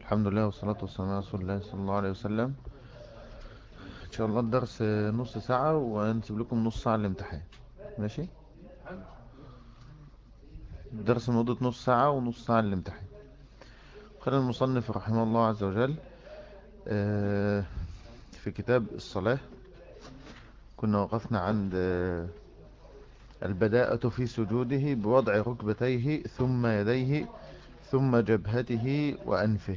الحمد لله والصلاة والسلام على رسول الله صلى الله عليه وسلم ان شاء الله الدرس نص ساعة وهنسيب لكم نص ساعة الامتحان ماشي الدرس مدة نص ساعة ونص ساعة الامتحان قال المصنف رحمه الله عز وجل في كتاب الصلاة كنا وقفنا عند البداءة في سجوده بوضع ركبتيه ثم يديه ثم جبهته وأنفه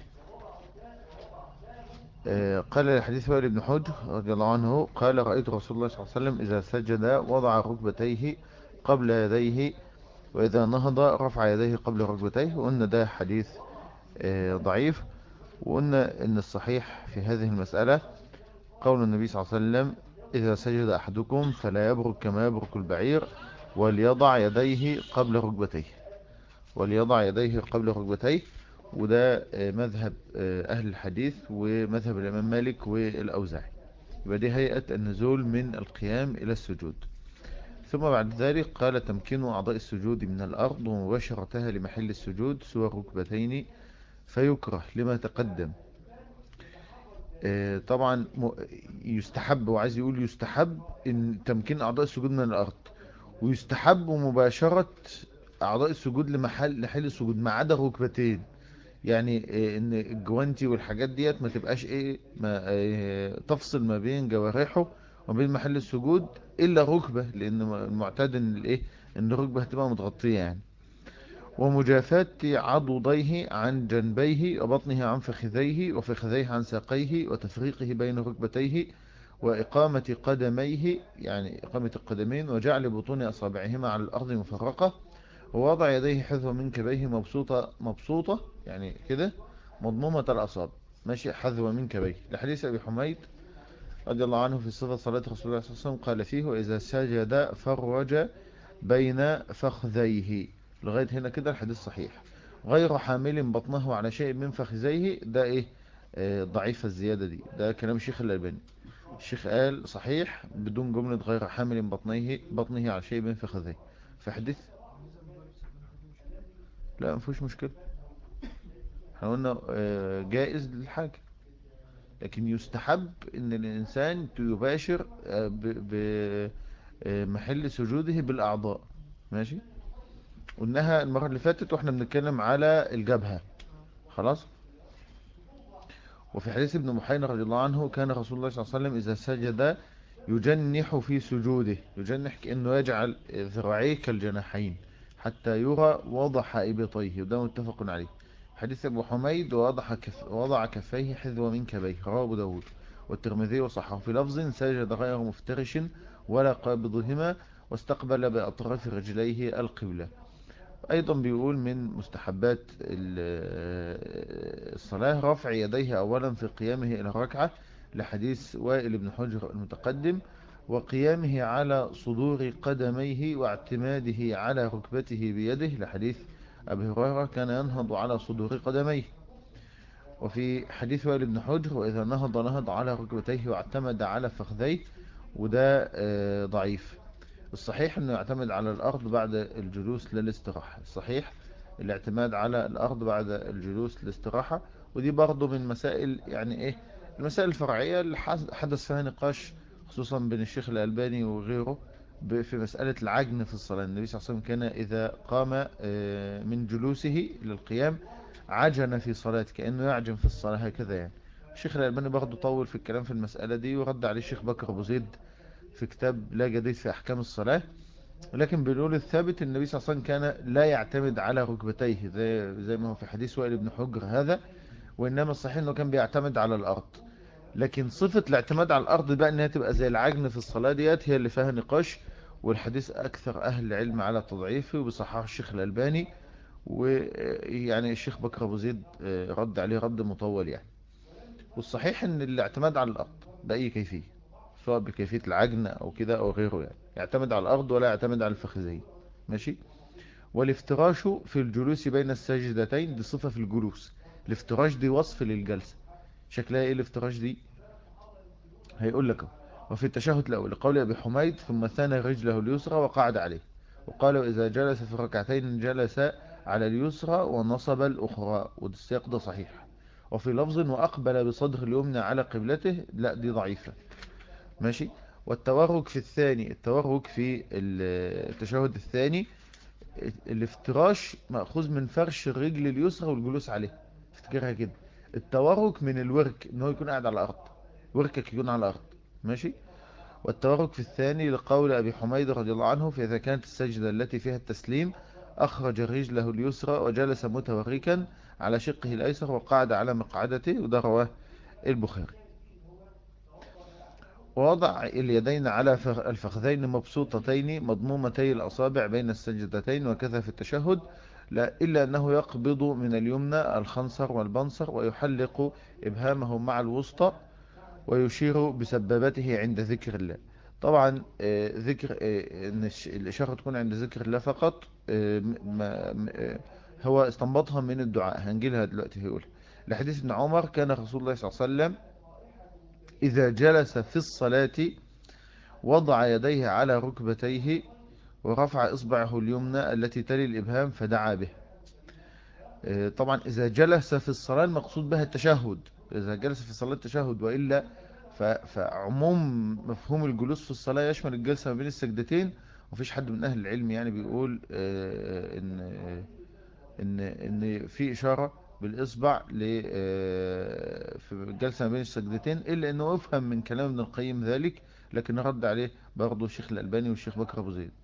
قال الحديث وائل بن حجر رضي الله عنه قال رأيت رسول الله صلى الله عليه وسلم إذا سجد وضع ركبتيه قبل يديه وإذا نهض رفع يديه قبل ركبتيه وقلنا ده حديث ضعيف وقلنا إن الصحيح في هذه المسألة قول النبي صلى الله عليه وسلم إذا سجد أحدكم فلا يبرك كما يبرك البعير وليضع يديه قبل ركبتيه وليضع يديه قبل ركبتيه وده مذهب أهل الحديث ومذهب الإمام مالك والأوزاعي يبقى دي هيئة النزول من القيام إلى السجود ثم بعد ذلك قال تمكين أعضاء السجود من الأرض ومباشرتها لمحل السجود سوى الركبتين فيكره لما تقدم طبعا يستحب وعايز يقول يستحب ان تمكين أعضاء السجود من الأرض ويستحب مباشرة أعضاء السجود لمحل لحل السجود ما عدا الركبتين يعني ان الجوانتي والحاجات ديت ما تبقاش ايه ما إيه تفصل ما بين جوارحه وبين محل السجود الا ركبة لان المعتاد ان الايه ان الركبة هتبقى متغطية يعني ومجافاة عضديه عن جنبيه وبطنه عن فخذيه وفخذيه عن ساقيه وتفريقه بين ركبتيه وإقامة قدميه يعني إقامة القدمين وجعل بطون أصابعهما على الأرض مفرقة ووضع يديه حذو منكبيه مبسوطة مبسوطة يعني كده مضمومة الأصابع ماشي حذو منكبيه لحديث أبي حميد رضي الله عنه في صفة صلاة رسول الله صلى الله عليه وسلم قال فيه وإذا سجد فرج بين فخذيه لغاية هنا كده الحديث صحيح غير حامل بطنه على شيء من فخذيه ده ايه آه ضعيفة الزيادة دي ده كلام الشيخ الألباني الشيخ قال صحيح بدون جملة غير حامل بطنه بطنه على شيء من فخذيه فحديث لا مفيش مشكلة احنا قلنا آه جائز للحاجة لكن يستحب ان الانسان يباشر آه بمحل سجوده بالاعضاء ماشي قلناها المرة اللي فاتت واحنا بنتكلم على الجبهة خلاص وفي حديث ابن محين رضي الله عنه كان رسول الله صلى الله عليه وسلم إذا سجد يجنح في سجوده يجنح كأنه يجعل ذراعيه كالجناحين حتى يرى وضح إبطيه وده متفق عليه حديث أبو حميد ووضع, كف وضع كفيه حذو من كبيه رواه أبو داود والترمذي وصححه في لفظ سجد غير مفترش ولا قابضهما واستقبل بأطراف رجليه القبلة أيضا بيقول من مستحبات الصلاة رفع يديه أولا في قيامه إلى الركعة لحديث وائل بن حجر المتقدم وقيامه على صدور قدميه واعتماده على ركبته بيده لحديث أبي هريرة كان ينهض على صدور قدميه وفي حديث وائل بن حجر وإذا نهض نهض على ركبتيه واعتمد على فخذيه وده ضعيف الصحيح انه يعتمد على الارض بعد الجلوس للاستراحة الصحيح الاعتماد على الارض بعد الجلوس للاستراحة ودي برضو من مسائل يعني ايه المسائل الفرعية اللي حدث فيها نقاش خصوصا بين الشيخ الألباني وغيره في مسألة العجن في الصلاة النبي صلى الله عليه وسلم كان إذا قام من جلوسه للقيام عجن في صلاة كأنه يعجن في الصلاة هكذا يعني الشيخ الألباني برضو طول في الكلام في المسألة دي ورد عليه الشيخ بكر أبو زيد في كتاب لا جديد في أحكام الصلاة لكن بنقول الثابت النبي صلى الله عليه وسلم كان لا يعتمد على ركبتيه زي, زي ما هو في حديث وائل بن حجر هذا وإنما الصحيح أنه كان بيعتمد على الأرض لكن صفة الاعتماد على الأرض بقى أنها تبقى زي العجن في الصلاة ديت هي اللي فيها نقاش والحديث أكثر أهل العلم على تضعيفه وبصححه الشيخ الألباني ويعني الشيخ بكر أبو زيد رد عليه رد مطول يعني والصحيح أن الاعتماد على الأرض بأي كيفية سواء بكيفية العجن او كده او غيره يعني يعتمد على الارض ولا يعتمد على الفخذين ماشي والافتراش في الجلوس بين السجدتين دي صفة في الجلوس الافتراش دي وصف للجلسة شكلها ايه الافتراش دي هيقول لك وفي التشهد الاول لقول ابي حميد ثم ثنى رجله اليسرى وقعد عليه وقال اذا جلس في ركعتين جلس على اليسرى ونصب الاخرى والسياق ده صحيح وفي لفظ وأقبل بصدر اليمنى على قبلته لا دي ضعيفة ماشي والتورك في الثاني التورك في التشهد الثاني الافتراش مأخوذ من فرش الرجل اليسرى والجلوس عليه افتكرها كده التورك من الورك ان هو يكون قاعد على الارض وركك يكون على الارض ماشي والتورك في الثاني لقول ابي حميد رضي الله عنه فاذا كانت السجدة التي فيها التسليم اخرج رجله اليسرى وجلس متوركا على شقه الايسر وقعد على مقعدته وده رواه البخاري ووضع اليدين على الفخذين مبسوطتين مضمومتي الأصابع بين السجدتين وكذا في التشهد لا إلا أنه يقبض من اليمنى الخنصر والبنصر ويحلق إبهامه مع الوسطى ويشير بسبابته عند ذكر الله طبعا آه، ذكر آه، ان الإشارة تكون عند ذكر الله فقط آه، هو استنبطها من الدعاء هنجيلها دلوقتي هيقول لحديث ابن عمر كان رسول الله صلى الله عليه وسلم إذا جلس في الصلاة وضع يديه على ركبتيه ورفع إصبعه اليمنى التي تلي الإبهام فدعا به آه، طبعا إذا جلس في الصلاة المقصود بها التشهد إذا جلس في الصلاة التشهد وإلا فعموم مفهوم الجلوس في الصلاة يشمل الجلسة ما بين السجدتين وفيش حد من أهل العلم يعني بيقول آه، إن إن إن في إشارة بالإصبع آه، في الجلسة ما بين السجدتين إلا أنه يفهم من كلام ابن القيم ذلك لكن رد عليه برضه الشيخ الألباني والشيخ بكر أبو زيد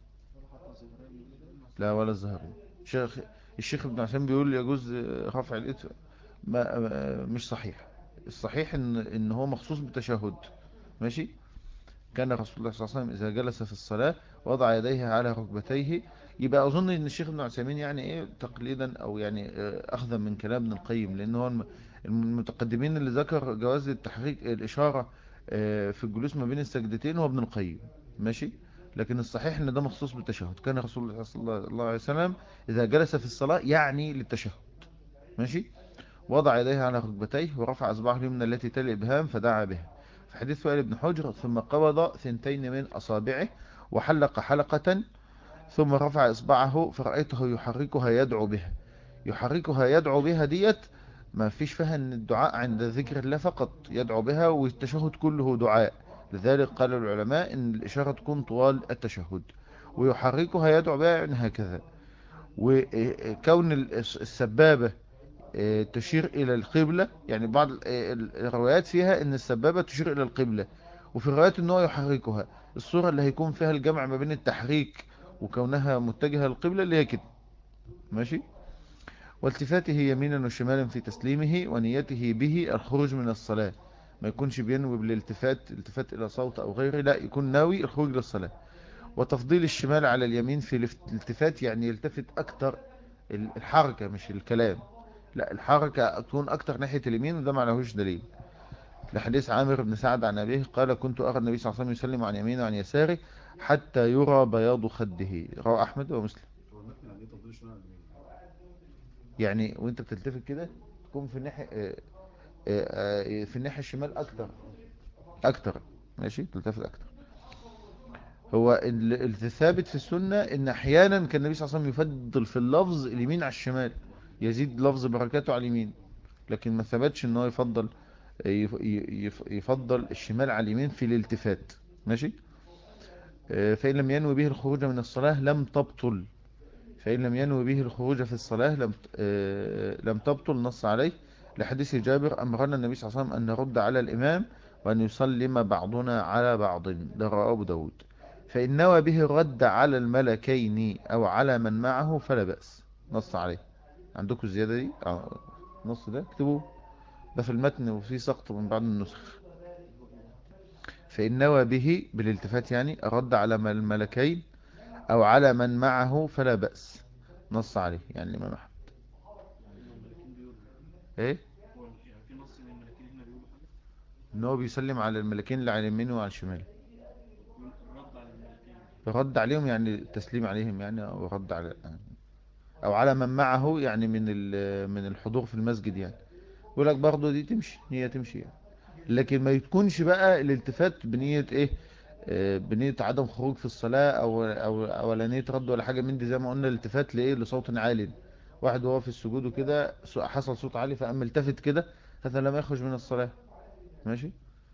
لا ولا الزهري الشيخ الشيخ ابن عثيمين بيقول يجوز رفع الإيد ما مش صحيح الصحيح ان ان هو مخصوص بالتشهد ماشي كان رسول الله صلى الله عليه وسلم إذا جلس في الصلاة وضع يديه على ركبتيه يبقى أظن أن الشيخ ابن عثيمين يعني إيه تقليدا أو يعني آه، أخذا من كلام ابن القيم لأن هو المتقدمين اللي ذكر جواز التحريك الإشارة آه، في الجلوس ما بين السجدتين هو ابن القيم ماشي لكن الصحيح ان ده مخصوص بالتشهد كان رسول الله صلى الله عليه وسلم إذا جلس في الصلاة يعني للتشهد ماشي وضع يديه على ركبتيه ورفع أصبعه اليمنى التي تلي إبهام فدعا بها في حديث وائل بن حجر ثم قبض ثنتين من أصابعه وحلق حلقة ثم رفع إصبعه فرأيته يحركها يدعو بها يحركها يدعو بها ديت ما فيش فيها ان الدعاء عند ذكر الله فقط يدعو بها والتشهد كله دعاء لذلك قال العلماء ان الإشارة تكون طوال التشهد ويحركها يدعو بها يعني هكذا وكون السبابة آه، تشير إلى القبلة يعني بعض آه، الروايات فيها ان السبابة تشير إلى القبلة وفي روايات ان هو يحركها الصورة اللي هيكون فيها الجمع ما بين التحريك وكونها متجهة للقبلة اللي هي كده ماشي والتفاته يمينا وشمالا في تسليمه ونيته به الخروج من الصلاة ما يكونش بينوي بالالتفات التفات إلى صوت أو غيره لا يكون ناوي الخروج للصلاة وتفضيل الشمال على اليمين في الالتفات يعني يلتفت أكتر الحركة مش الكلام لا الحركة تكون أكتر ناحية اليمين وده معناهوش دليل لحديث عامر بن سعد عن أبيه قال كنت أرى النبي صلى الله عليه وسلم يسلم عن يمينه وعن يساره حتى يرى بياض خده رواه أحمد ومسلم يعني وانت بتلتفت كده تكون في الناحية آه، آه، آه، في الناحية الشمال أكتر أكتر ماشي تلتفت أكتر هو الثابت في السنة ان احيانا كان النبي صلى الله عليه وسلم يفضل في اللفظ اليمين على الشمال يزيد لفظ بركاته على اليمين لكن ما ثبتش ان هو يفضل يفضل الشمال على اليمين في الالتفات ماشي آه، فإن لم ينوي به الخروج من الصلاة لم تبطل فإن لم ينوي به الخروج في الصلاة لم آه، لم تبطل نص عليه لحديث جابر أمرنا النبي صلى الله عليه وسلم أن نرد على الإمام وأن يسلم بعضنا على بعض ده رواه أبو داود فإن نوى به الرد على الملكين أو على من معه فلا بأس نص عليه عندكم الزيادة دي آه، نص ده اكتبوه ده في المتن وفي سقط من بعض النسخ فإن نوى به بالالتفات يعني رد على الملكين أو على من معه فلا بأس نص عليه يعني الإمام أحمد إيه إن هو بيسلم على الملكين اللي على اليمين وعلى الشمال رد عليهم يعني تسليم عليهم يعني أو رد على أو على من معه يعني من من الحضور في المسجد يعني يقول لك برضه دي تمشي هي تمشي يعني لكن ما يكونش بقى الالتفات بنية ايه آه، بنية عدم خروج في الصلاة او او او نية رد ولا حاجة من دي زي ما قلنا الالتفات لايه لصوت عالي واحد وهو في السجود وكده حصل صوت عالي فقام التفت كده هذا لم يخرج من الصلاة ماشي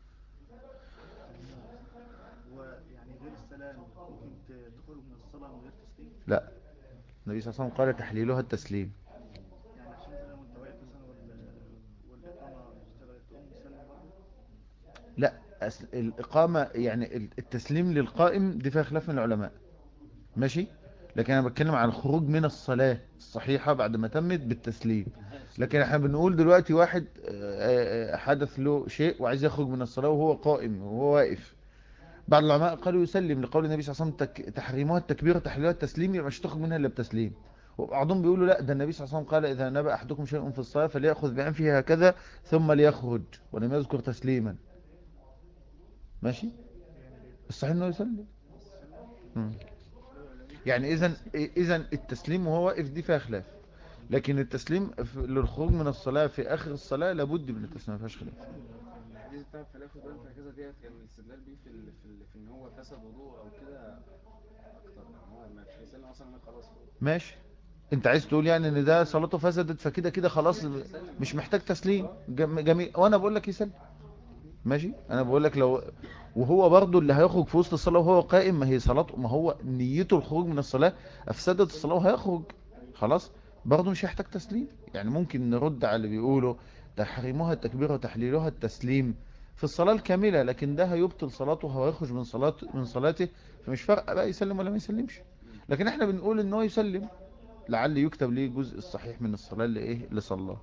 هو يعني غير السلام ممكن ت- تخرج من الصلاة من غير تسليم لا النبي صلى الله عليه وسلم قال تحليلها التسليم يعني عشان مثلا وانت واقف مثلا وال- والإقامة اشتغلت تقوم تسلم برضه لا أس- الإقامة يعني التسليم للقائم دي فيها خلاف من العلماء ماشي لكن أنا بتكلم عن الخروج من الصلاة الصحيحة بعد ما تمت بالتسليم لكن احنا بنقول دلوقتي واحد آه، آه، حدث له شيء وعايز يخرج من الصلاة وهو قائم وهو واقف بعض العلماء قالوا يسلم لقول النبي صلى الله عليه وسلم تك... تحريمها التكبير وتحليلها التسليم يبقى مش تخرج منها الا بتسليم وبعضهم بيقولوا لا ده النبي صلى الله عليه وسلم قال اذا نبأ احدكم شيء في الصلاة فليأخذ بأنفه هكذا ثم ليخرج ولم يذكر تسليما ماشي الصحيح انه يسلم مم. يعني اذا اذا التسليم وهو واقف دي فيها خلاف لكن التسليم في- للخروج من الصلاة في اخر الصلاة لابد من التسليم ما فيهاش خلاف الحديث بتاع فلاخد بالك كذا ديت كان الاستدلال بيه في ال... في, ال... في ان هو فسد وضوء او كده اكتر يعني هو ما مش هيسلم اصلا من خلاص ماشي انت عايز تقول يعني ان ده صلاته فسدت فكده كده خلاص مش محتاج تسليم جم- جميل وانا بقول لك يسلم ماشي انا بقول لك لو وهو برضو اللي هيخرج في وسط الصلاة وهو قائم ما هي صلاته ما هو نيته الخروج من الصلاة افسدت الصلاة وهيخرج خلاص برضو مش هيحتاج تسليم يعني ممكن نرد على اللي بيقولوا تحريمها التكبير وتحليلها التسليم في الصلاة الكاملة لكن ده هيبطل صلاته وهيخرج من صلاة من صلاته فمش فارقه بقى يسلم ولا ما يسلمش لكن احنا بنقول ان هو يسلم لعل يكتب ليه الجزء الصحيح من الصلاة اللي ايه اللي صلاه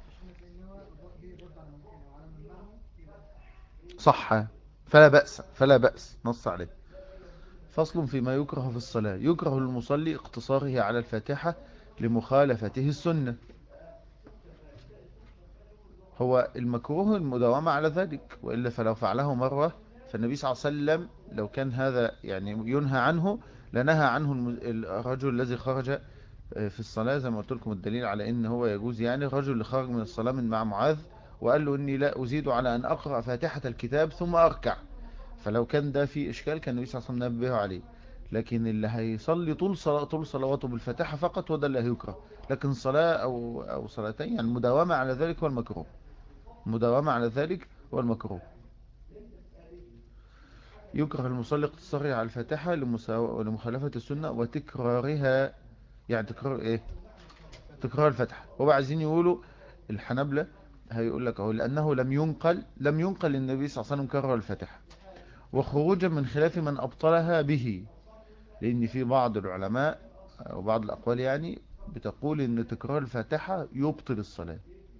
صح فلا بأس فلا بأس نص عليه فصل فيما يكره في الصلاة يكره المصلي اقتصاره على الفاتحة لمخالفته السنة هو المكروه المداومة على ذلك وإلا فلو فعله مرة فالنبي صلى الله عليه وسلم لو كان هذا يعني ينهى عنه لنهى عنه الم- الرجل الذي خرج في الصلاة زي ما قلت لكم الدليل على ان هو يجوز يعني الرجل اللي خرج من الصلاة من مع معاذ وقال له اني لا ازيد على ان اقرأ فاتحة الكتاب ثم اركع فلو كان ده في اشكال كان النبي صلى الله عليه وسلم نبهه عليه لكن اللي هيصلي طول صلاة طول صلواته بالفاتحة فقط هو ده اللي هيكره لكن صلاة او او صلاتين يعني المداومة على ذلك هو المكروه المداومة على ذلك هو المكروه يكره المصلي اقتصاره على الفاتحة لمساو- لمخالفة السنة وتكرارها يعني تكرار ايه تكرار الفتحة هو عايزين يقولوا الحنبلة هيقول لك اهو لأنه لم ينقل لم ينقل النبي صلى الله عليه وسلم كرر الفتحة وخروجا من خلاف من أبطلها به لأن في بعض العلماء أو بعض الأقوال يعني بتقول إن تكرار الفاتحة يبطل الصلاة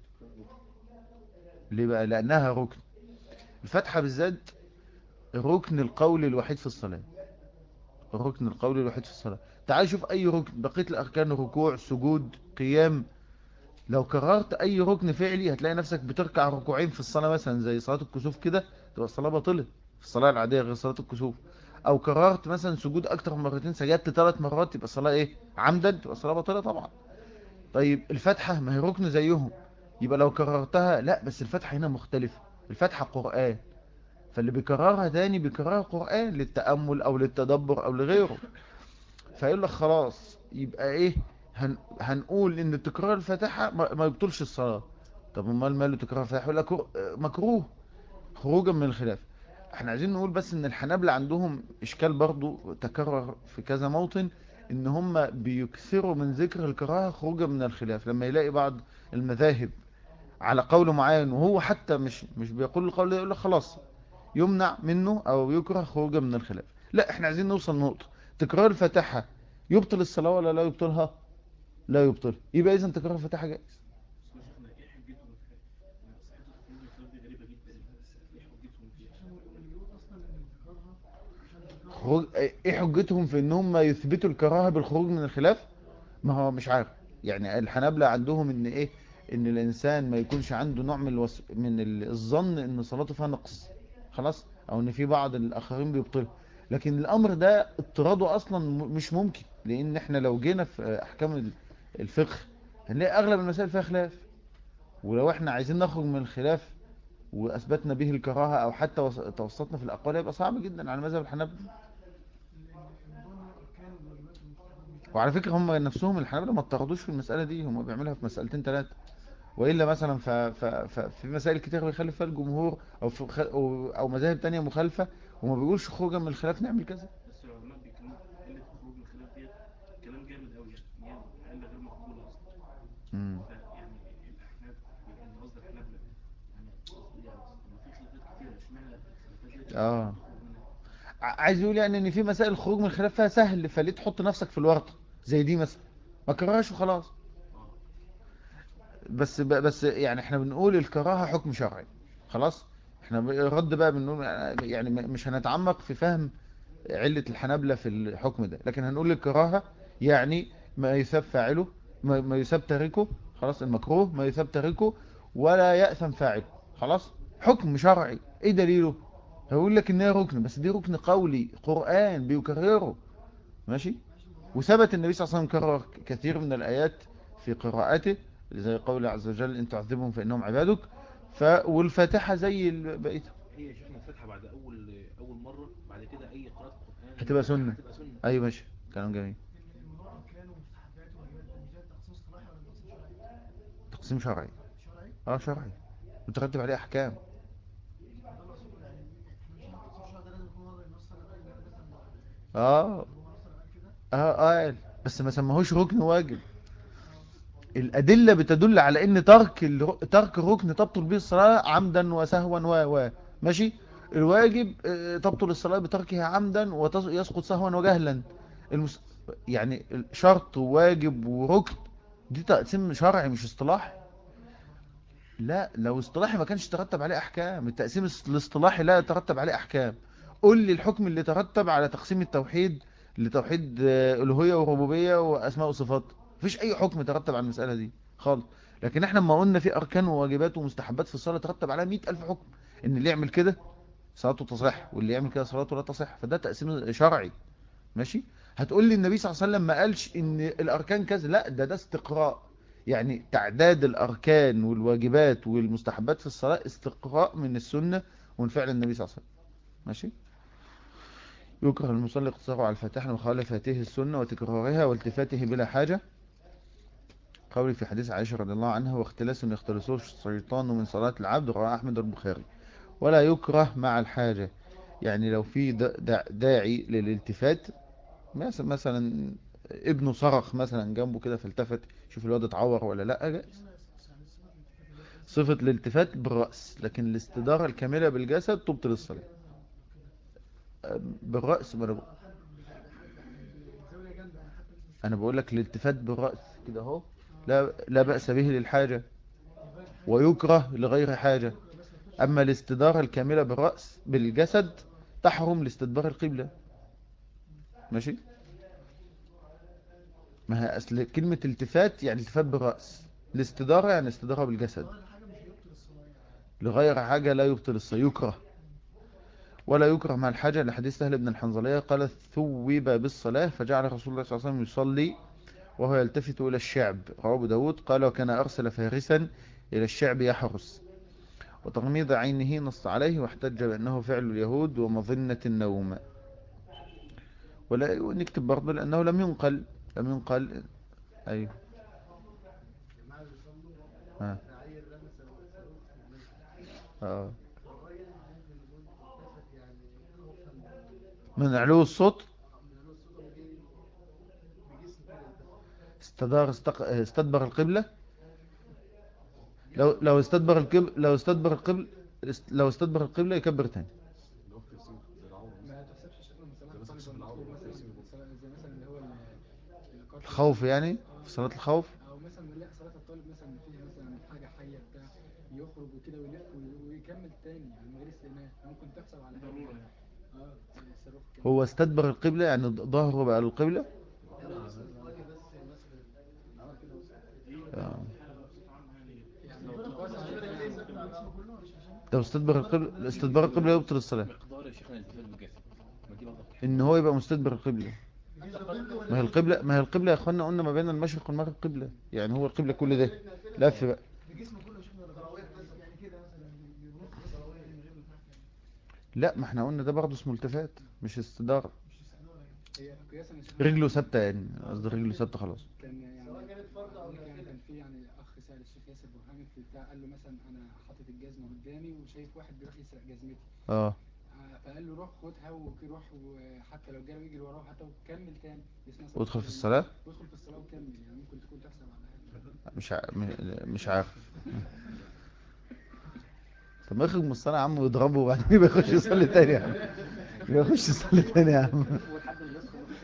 ليه بقى لأنها ركن الفتحة بالذات ركن القول الوحيد في الصلاة الركن القولي الوحيد في الصلاة تعال شوف أي ركن بقية الأركان ركوع سجود قيام لو كررت أي ركن فعلي هتلاقي نفسك بتركع ركوعين في الصلاة مثلا زي صلاة الكسوف كده تبقى الصلاة باطلة في الصلاة العادية غير صلاة الكسوف أو كررت مثلا سجود أكتر من مرتين سجدت ثلاث مرات يبقى الصلاة إيه عمدا تبقى الصلاة باطلة طبعا طيب الفتحة ما هي ركن زيهم يبقى لو كررتها لا بس الفتحة هنا مختلفة الفتحة قرآن فاللي بيكررها تاني بيكررها قرآن للتأمل أو للتدبر أو لغيره فيقول لك خلاص يبقى إيه هن هنقول إن تكرار الفاتحة ما ما يبطلش الصلاة طب امال ماله تكرار الفاتحة يقول لك مكروه خروجا من الخلاف احنا عايزين نقول بس ان الحنابلة عندهم اشكال برضو تكرر في كذا موطن ان هم بيكثروا من ذكر الكراهة خروجا من الخلاف لما يلاقي بعض المذاهب على قول معين وهو حتى مش مش بيقول القول ده يقول لك خلاص يمنع منه او يكره خروجا من الخلاف لا احنا عايزين نوصل نقطة تكرار الفاتحة يبطل الصلاة ولا لا يبطلها لا يبطل يبقى اذا تكرار الفاتحة جائز خروج ايه حجتهم في ان هم يثبتوا الكراهة بالخروج من الخلاف ما هو مش عارف يعني الحنابلة عندهم ان ايه ان الانسان ما يكونش عنده نوع من الوس... من ال- الظن ان صلاته فيها نقص خلاص او ان في بعض الاخرين بيبطلها لكن الامر ده اضطراده اصلا م- مش ممكن لان احنا لو جينا في احكام ال- الفقه هنلاقي اغلب المسائل فيها خلاف ولو احنا عايزين نخرج من الخلاف واثبتنا به الكراهة او حتى وس- توسطنا في الاقوال يبقى صعب جدا على مذهب الحنابلة وعلى فكرة هم نفسهم الحنابلة ما اضطردوش في المسألة دي هم بيعملها في مسألتين ثلاثة وإلا مثلا ف... ف... ففي مسائل كتير بيخالف فيها الجمهور أو في خ... أو... أو مذاهب تانية مخالفة وما بيقولش خروجا من الخلاف نعمل كذا بس العلماء بيتكلموا في قله الخروج من الخلاف ديت كلام جامد قوي يعني يعني قله غير مقبوله اصلا مم. فيعني الاحناف يعني قصد الحنابلة يعني قصدي يعني لما في خلافات كتيره اشمعنى الخلافات ديت آه. الخروج منها؟ ع- عايز يقول يعني ان في مسائل الخروج من الخلاف فيها سهل فليه تحط نفسك في الورطة زي دي مثلا ما كرهش وخلاص بس ب- بس يعني احنا بنقول الكراهة حكم شرعي خلاص احنا ب- الرد بقى بنقول يعني م- مش هنتعمق في فهم علة الحنابلة في الحكم ده لكن هنقول الكراهة يعني ما يثاب فاعله ما ما يثاب تاركه خلاص المكروه ما يثاب تاركه ولا يأثم فاعله خلاص حكم شرعي ايه دليله هقول لك ان هي ركن بس دي ركن قولي قرآن بيكرره ماشي وثبت النبي صلى الله عليه وسلم كرر كثير من الآيات في قراءته زي قول عز وجل إن تعذبهم فإنهم عبادك ف والفاتحة زي ال- بقية هي يا شيخنا الفاتحه بعد اول اول مره بعد كده اي قراءه قران هتبقى سنة. هتبقى سنه أيوة ماشي كلام جميل الموضوع اركان ومستحبات وواجبات ده مش ده تخصيص صلاحي ولا تخصيص شرعي؟ تقسيم شرعي شرعي؟ اه شرعي مترتب عليه أحكام ده اللي اقصده يعني احنا مش هناخد تخصيص شرعي ده لازم يكون هو النص انا قال يعني مثلا اه هو نص انا قال كده اه اه قال. بس ما سماهوش ركن واجب الأدلة بتدل على إن ترك الر... ترك الركن تبطل به الصلاة عمدا وسهوا و و ماشي الواجب آه، تبطل الصلاة بتركها عمدا ويسقط سهوا وجهلا المس... يعني شرط وواجب وركن دي تقسيم شرعي مش اصطلاحي لا لو اصطلاحي ما كانش ترتب عليه أحكام التقسيم الاصطلاحي لا يترتب عليه أحكام قول لي الحكم اللي ترتب على تقسيم التوحيد لتوحيد آه، ألوهية وربوبية وأسماء وصفات مفيش أي حكم ترتب على المسألة دي خالص لكن احنا لما قلنا في أركان وواجبات ومستحبات في الصلاة ترتب عليها مئة ألف حكم إن اللي يعمل كده صلاته تصح واللي يعمل كده صلاته لا تصح فده تقسيم شرعي ماشي هتقول لي النبي صلى الله عليه وسلم ما قالش إن الأركان كذا لا ده ده استقراء يعني تعداد الأركان والواجبات والمستحبات في الصلاة استقراء من السنة ومن فعل النبي صلى الله عليه وسلم ماشي يكره المصلي اقتصاره على الفاتحة ومخالفته السنة وتكرارها والتفاته بلا حاجة قولي في حديث عائشة رضي الله عنها واختلاس يختلسوه الشيطان من صلاة العبد رواه أحمد البخاري ولا يكره مع الحاجة يعني لو في دا- دا- داعي للالتفات مثلا مثلا ابنه صرخ مثلا جنبه كده فالتفت شوف الواد اتعور ولا لا جائز صفة الالتفات بالرأس لكن الاستدارة الكاملة بالجسد تبطل الصلاة بالرأس ما أنا بق- الزاوية جنب يعني حتى انا بقول لك الالتفات بالرأس كده اهو لا لا بأس به للحاجة ويكره لغير حاجة اما الاستدارة الكاملة بالرأس بالجسد تحرم لاستدبار القبلة ماشي ما هي اصل كلمة التفات يعني التفات بالرأس الاستدارة يعني استدارة بالجسد غير حاجة مش هيبطل الصلاة يعني لغير حاجة لا يبطل الصلاة يكره ولا يكره مع الحاجة لحديث سهل بن الحنظلية قال ثوب بالصلاة فجعل رسول الله صلى الله عليه وسلم يصلي وهو يلتفت إلى الشعب رواه أبو داود قال وكان أرسل فارسا إلى الشعب يحرس وتغميض عينه نص عليه واحتج بأنه فعل اليهود ومظنة النوم ولا نكتب برضه لأنه لم ينقل لم ينقل أيوه ها اه من علو الصوت استدار استق... استدبر القبلة لو لو استدبر القبلة لو استدبر القبلة لو استدبر القبلة يكبر تاني الوقت يصير زي العمر ما تحسبش شكل من زي صلاة مثلا الطالب شكل العمر المطلوب مثلا زي مثلا اللي هو ال- القتل. الخوف يعني في صلاة الخوف او مثلا لا صلاة الطالب مثلا فيها مثلا حاجة حية بتاع يخرج وكده ويلف وي- ويكمل تاني يعني من غير استئناف ممكن تحصل على حاجة ضرورة يعني. اه زي الصاروخ كده هو استدبر القبلة يعني ظهره بقى للقبلة آه. يعني لو تقاس على لو استدبر القبلة استدبار القبلة يبطل الصلاة مقدار يا شيخنا الالتفات بالجسد ما دي برضه ان هو يبقى مستدبر القبلة ما هي القبلة ما هي القبلة يا اخوانا قلنا ما بين المشرق والمغرب قبلة يعني هو القبلة كل ده لف بقى بجسمه كله شكله ضراويح بس يعني كده مثلا بيبص ضراويح من غير الفتح لا ما احنا قلنا ده برضه اسمه التفات مش استدارة مش استدارة يعني هي قياسا يا شيخ رجله ثابتة يعني قصدي رجله ثابتة خلاص كان يعني يعني كان في يعني اخ سال الشيخ ياسر برهامي في بتاع قال له مثلا انا حاطط الجزمه قدامي وشايف واحد بيروح يسرق جزمتي اه آه، فقال له روح خدها وروح وحتى لو جاله يجري وراه حتى وكمل تاني دي اسمها صلاة وادخل في الجماعة. الصلاة وادخل في الصلاة وكمل يعني ممكن تكون تحسب على حاجة مش ع... م- مش عارف طب ما يخرج من الصلاة يا عم ويضربه وبعدين يبقى يخش يصلي تاني يا عم يبقى يخش يصلي تاني يا عم ولحد ما الناس كلها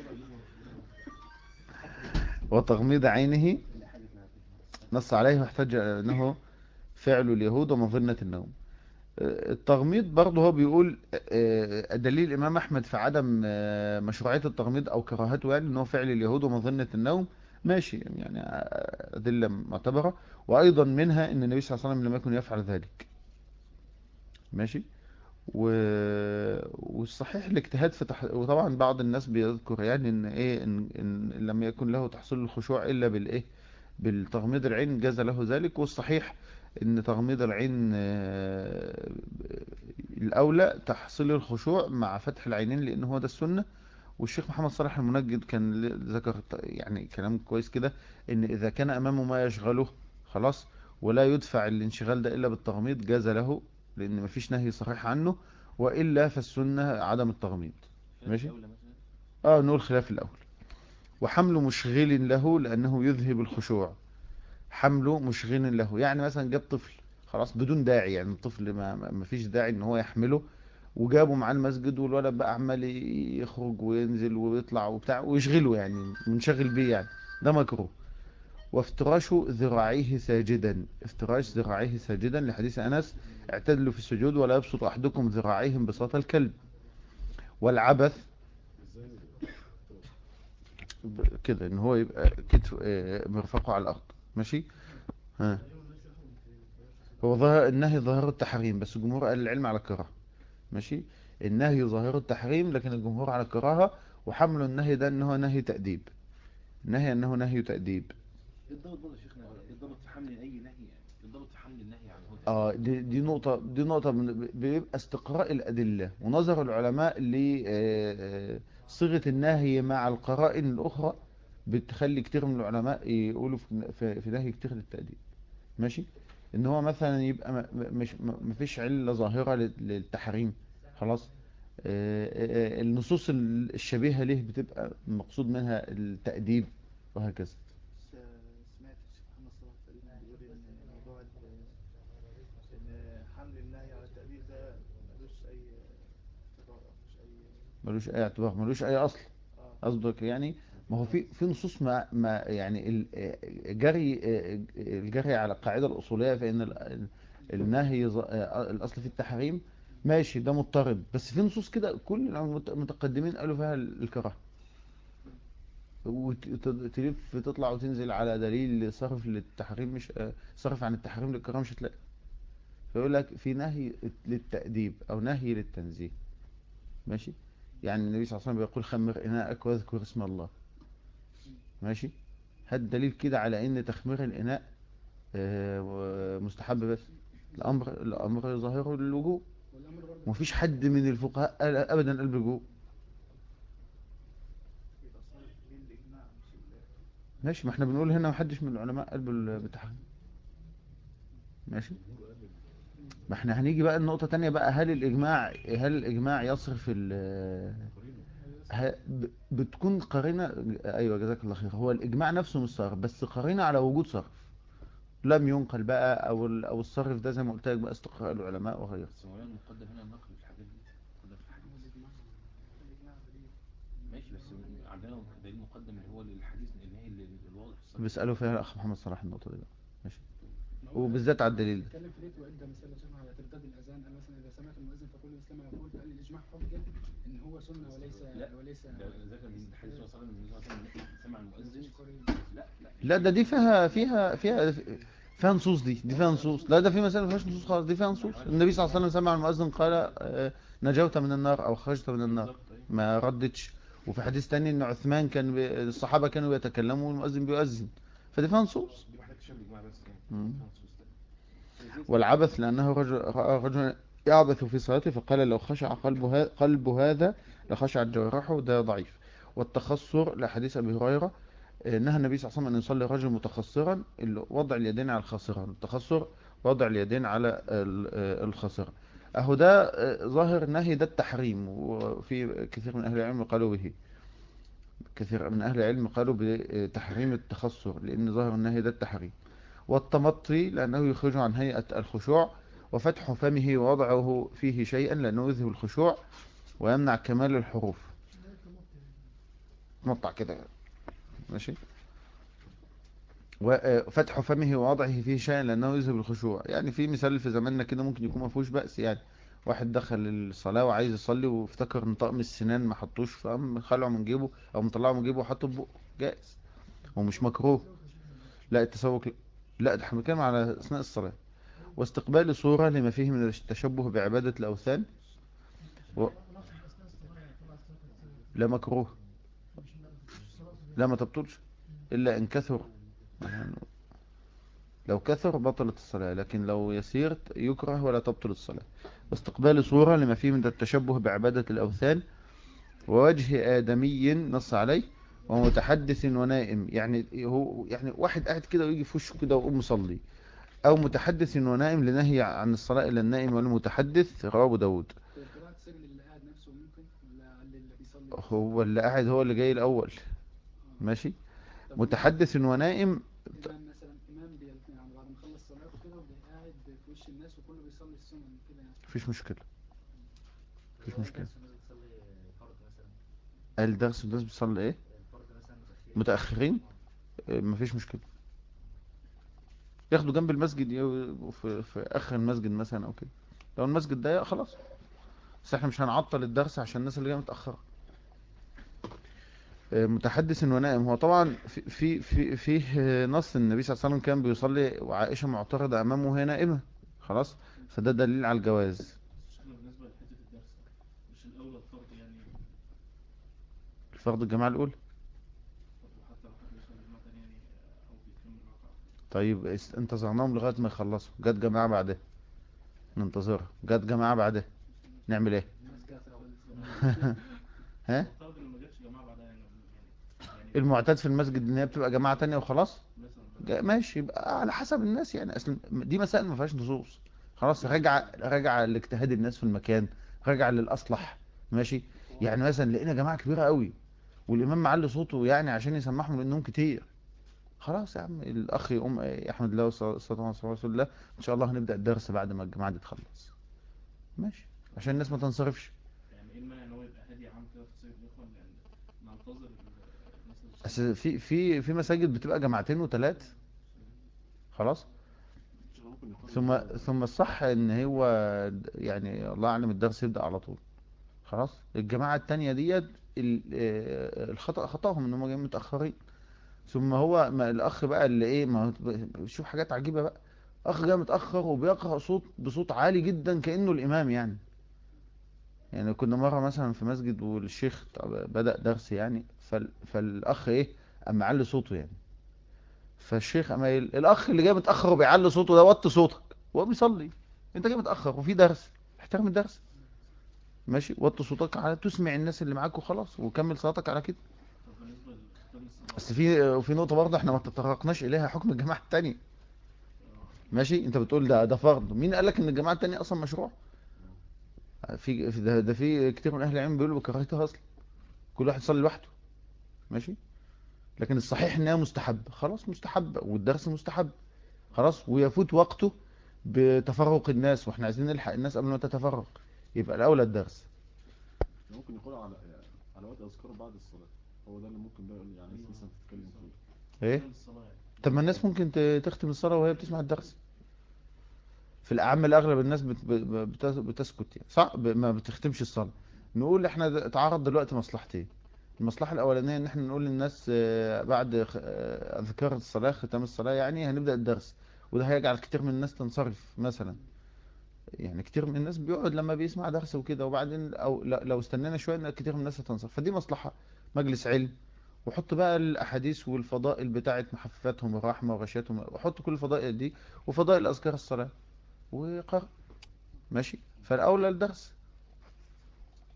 وتغميض عينه نص عليه واحتج انه فعل اليهود ومظنة النوم آه، التغميض برضه هو بيقول آه، دليل الإمام أحمد في عدم آه، مشروعية التغميض أو كراهته يعني أنه فعل اليهود ومظنة النوم ماشي يعني آه، أدلة معتبرة وأيضا منها أن النبي صلى الله عليه وسلم لم يكن يفعل ذلك ماشي و... والصحيح الاجتهاد في تح... وطبعا بعض الناس بيذكر يعني ان ايه ان, إن لم يكن له تحصيل الخشوع الا بالايه بالتغميض العين جاز له ذلك والصحيح ان تغميض العين آه، الاولى تحصيل الخشوع مع فتح العينين لان هو ده السنة والشيخ محمد صالح المنجد كان ل- ذكر ت- يعني كلام كويس كده ان اذا كان امامه ما يشغله خلاص ولا يدفع الانشغال ده الا بالتغميض جاز له لان مفيش نهي صحيح عنه والا فالسنة عدم التغميض ماشي الأولى مثلا اه نقول خلاف الأول وحمل مشغل له لأنه يذهب الخشوع حمله مشغل له يعني مثلا جاب طفل خلاص بدون داعي يعني الطفل ما, ما ما فيش داعي ان هو يحمله وجابه معاه المسجد والولد بقى عمال يخرج وينزل ويطلع وبتاع ويشغله يعني منشغل بيه يعني ده مكروه وافتراش ذراعيه ساجدا افتراش ذراعيه ساجدا لحديث أنس اعتدلوا في السجود ولا يبسط أحدكم ذراعيهم بساط الكلب والعبث ب- كده ان هو يبقى كتف آه، مرفقه على الارض ماشي ها هو ظاهر النهي ظاهر التحريم بس الجمهور قال العلم على الكراهه ماشي النهي ظاهر التحريم لكن الجمهور على الكراهه وحمل النهي ده ان هو نهي تأديب النهي انه نهي تأديب ايه الضابط برضه يا شيخنا ايه الضابط في حمل اي نهي يعني ايه الضابط في حمل النهي عن هو اه دي, دي نقطة دي نقطة من- بيبقى استقراء الأدلة ونظر العلماء لصيغة النهي مع القرائن الأخرى بتخلي كتير من العلماء يقولوا في, في, في نهي كتير للتأديب ماشي ان هو مثلا يبقى م- م- مش م- مفيش علة ظاهرة لل- للتحريم خلاص آه، آه، آه، النصوص ال- الشبيهة له بتبقى مقصود منها التأديب وهكذا س- سمعت الشيخ محمد صلاح تقريبا بيقول ان موضوع ال- ان حمل النهي على التأديب ده ملوش اي اعتبار او مش اي ملوش اي اعتبار ملوش اي اصل اه قصدك يعني ما هو في في نصوص ما ما يعني ال- الجري الجري على القاعده الاصوليه فان ال- النهي ظ- الاصل في التحريم ماشي ده مضطرد بس في نصوص كده كل المتقدمين قالوا فيها الكراهه وتلف تطلع وتنزل على دليل صرف للتحريم مش صرف عن التحريم للكراهه مش هتلاقي فيقول لك في نهي للتأديب او نهي للتنزيه ماشي يعني النبي صلى الله عليه وسلم بيقول خمر إناءك واذكر اسم الله ماشي هات دليل كده على ان تخمير الإناء آه، مستحب بس الأمر الأمر ظاهره للوجوب والأمر برضه ومفيش حد من الفقهاء قال أبدا قال بالوجوب يبقى صارف بين الاجماع مش ال- ماشي ما احنا بنقول هنا محدش من العلماء قال بال- بالتحريم ماشي ما احنا هنيجي بقى النقطة تانية بقى هل الإجماع هل الإجماع يصرف ال ه- ب- بتكون قرينة أيوة جزاك الله خير هو الإجماع نفسه مش صرف بس قرينة على وجود صرف لم ينقل بقى أو ال- أو الصرف ده زي ما قلت لك بقى استقراء العلماء وغيره بس مولانا المقدم هنا النقل في الحاجات دي مقدم في الحديث الاجماع دليل ماشي بس عندنا دليل مقدم اللي هو للحديث النهي اللي- الواضح الصريح. بيسألوا فيها الأخ محمد صلاح النقطة دي بقى ماشي ما هو وبالذات على الدليل ده اتكلم في ديت وعدة مثال شبه على ترداد الأذان قال مثلا إذا سمعت المؤذن فقل مثل ما يقول فقال الإجماع حجة إن هو سنة وليس لا، وليس ده ذكر من الحديث صلى الله عليه وسلم النبي صلى الله عليه وسلم سمع المؤذن لا لا لا ده دي فيها فيها فيها فيها نصوص دي دي فيها نصوص لا ده في مسألة ما فيهاش نصوص خالص دي فيها نصوص النبي صلى الله عليه وسلم سمع المؤذن قال آه، نجوت من النار أو خرجت من النار بالظبط، أيوة. ما ردتش وفي حديث تاني ان عثمان كان بي... الصحابة كانوا بيتكلموا والمؤذن بيؤذن فدي فيها نصوص دي واحدة تشبه الجماعة بس يعني مم. فيها نصوص تانية. والعبث لأنه رجل رأى رجلا يعبث في صلاته فقال لو خشع قلب, ها... قلب هذا لخشعت جوارحه ده ضعيف والتخصر لحديث أبي هريرة آه، نهى النبي صلى الله عليه وسلم أن يصلي الرجل متخصرا ال- وضع اليدين على الخاصرة التخصر وضع اليدين على ال- آه، الخاصرة أهو ده آه، ظاهر نهي ده التحريم وفي كثير من أهل العلم قالوا به كثير من أهل العلم قالوا بتحريم التخصر لأن ظاهر النهي ده التحريم والتمطي لأنه يخرج عن هيئة الخشوع وفتح فمه ووضعه فيه شيئا لأنه يذهب الخشوع ويمنع كمال الحروف مطع كده ماشي وفتح فمه ووضعه فيه شيئا لأنه يذهب الخشوع يعني في مثال في زماننا كده ممكن يكون ما فيهوش بأس يعني واحد دخل الصلاة وعايز يصلي وافتكر ان طقم السنان ما حطوش فقام خلعه من جيبه او مطلعه من جيبه وحطه في بقه جائز ومش مكروه لا التسوق لا. لا ده احنا بنتكلم على اثناء الصلاة واستقبال صورة لما فيه من التشبه بعبادة الأوثان و... لا مكروه لا ما تبطلش إلا إن كثر يعني لو كثر بطلت الصلاة لكن لو يسير يكره ولا تبطل الصلاة واستقبال صورة لما فيه من التشبه بعبادة الأوثان ووجه آدمي نص عليه ومتحدث ونائم يعني هو يعني واحد قاعد كده ويجي في وشه كده ويقوم مصلي أو متحدث ونائم لنهي عن الصلاة إلى النائم والمتحدث رواه أبو داود قراءة سر اللي قاعد نفسه ممكن ولا على اللي بيصلي هو اللي قاعد هو اللي جاي الأول ماشي طب متحدث ونائم إمام مثلا إمام بي يعني بعد ما خلص صلاته كده وقاعد في وش الناس وكله بيصلي السنن كده يعني مفيش مشكلة مفيش مشكلة بتصلي فرض مثلا قال درس الناس بتصلي ايه الفرض مثلا متأخر متأخرين آه، مفيش مشكلة ياخدوا جنب المسجد يو- في, في آخر المسجد مثلا أو كده لو المسجد ضيق خلاص بس احنا مش هنعطل الدرس عشان الناس اللي جايه متأخرة آه، متحدث ونائم هو طبعا في في في فيه آه، نص النبي صلى الله عليه وسلم كان بيصلي وعائشة معترضة أمامه وهي نائمة خلاص فده دليل على الجواز شكله بالنسبة لحتة الدرس مش الأولى الفرض يعني الفرض الجماعة الأولى وحتى لو حد بيصلي جماعة تانية يعني أو بيكمل ركعة طيب است- انتظرناهم لغاية ما يخلصوا جت جماعة بعدها ننتظرها جت جماعة بعدها نعمل ايه الناس كده ها الفرض اللي ما جاتش جماعة بعدها يعني يعني المعتاد في المسجد ان هي بتبقى جماعة تانية وخلاص مثلا جا- ماشي يبقى على حسب الناس يعني اصل دي مسائل ما فيهاش نصوص خلاص راجع راجع لاجتهاد الناس في المكان راجع للاصلح ماشي يعني مثلا لقينا جماعة كبيرة قوي والامام معلي صوته يعني عشان يسمعهم لانهم كتير خلاص يا عم الاخ يقوم يحمد الله والصلاه والسلام على رسول الله ان شاء الله هنبدا الدرس بعد ما الجماعه دي تخلص ماشي عشان الناس ما تنصرفش يعني ايه المانع ان هو يبقى هادي عام كده في تصير الاخوة لان ننتظر الناس اللي بتصلي. بس في في في مساجد بتبقى جماعتين وثلاث خلاص ثم ثم الصح ان هو يعني الله اعلم الدرس يبدا على طول خلاص الجماعه التانية ديت ال- آه، الخطا خطاهم ان هم جايين متاخرين ثم هو ما الاخ بقى اللي ايه ما هو شوف حاجات عجيبه بقى اخ جاي متاخر وبيقرا صوت بصوت عالي جدا كانه الامام يعني يعني كنا مره مثلا في مسجد والشيخ بدا درس يعني فال فالاخ ايه اما معلي صوته يعني فالشيخ اما قايل الاخ اللي جاي متاخر وبيعلي صوته ده وطي صوتك وهو بيصلي انت جاي متاخر وفي درس احترم الدرس ماشي وطي صوتك على تسمع الناس اللي معاك وخلاص وكمل صلاتك على كده طب بالنسبة لختام الصلاة بس في وفي نقطه برضه احنا ما تطرقناش اليها حكم الجماعه التانية ماشي انت بتقول ده ده فرض مين قال لك ان الجماعه التانية اصلا مشروع في في- ده, ده في كتير من اهل العلم بيقولوا بكراهتها اصلا كل واحد يصلي لوحده ماشي لكن الصحيح انها مستحب خلاص مستحب والدرس مستحب خلاص ويفوت وقته بتفرق الناس واحنا عايزين نلحق الناس قبل ما تتفرق يبقى الاولى الدرس ممكن يقول على على وقت اذكار بعد الصلاه هو ده اللي ممكن بقى يعني الناس مثلا تتكلم فيه ايه ختام الصلاة يعني طب ما الناس ممكن ت- تختم الصلاة وهي بتسمع الدرس في الأعم الأغلب الناس بت- ب- بت- بتسكت يعني صح ب- ما بتختمش الصلاة نقول احنا د- اتعرض دلوقتي مصلحتين المصلحة الأولانية ان احنا نقول للناس آه، بعد خ- آه، أذكار الصلاة ختام الصلاة يعني هنبدأ الدرس وده هيجعل كتير من الناس تنصرف مثلا يعني كتير من الناس بيقعد لما بيسمع درس وكده وبعدين او ل- لو استنينا شوية ان كتير من الناس هتنصرف فدي مصلحة مجلس علم وحط بقى الاحاديث والفضائل بتاعه محففاتهم الرحمه وغشيتهم وحط كل الفضائل دي وفضائل اذكار الصلاه وقرأ ماشي فالاولى الدرس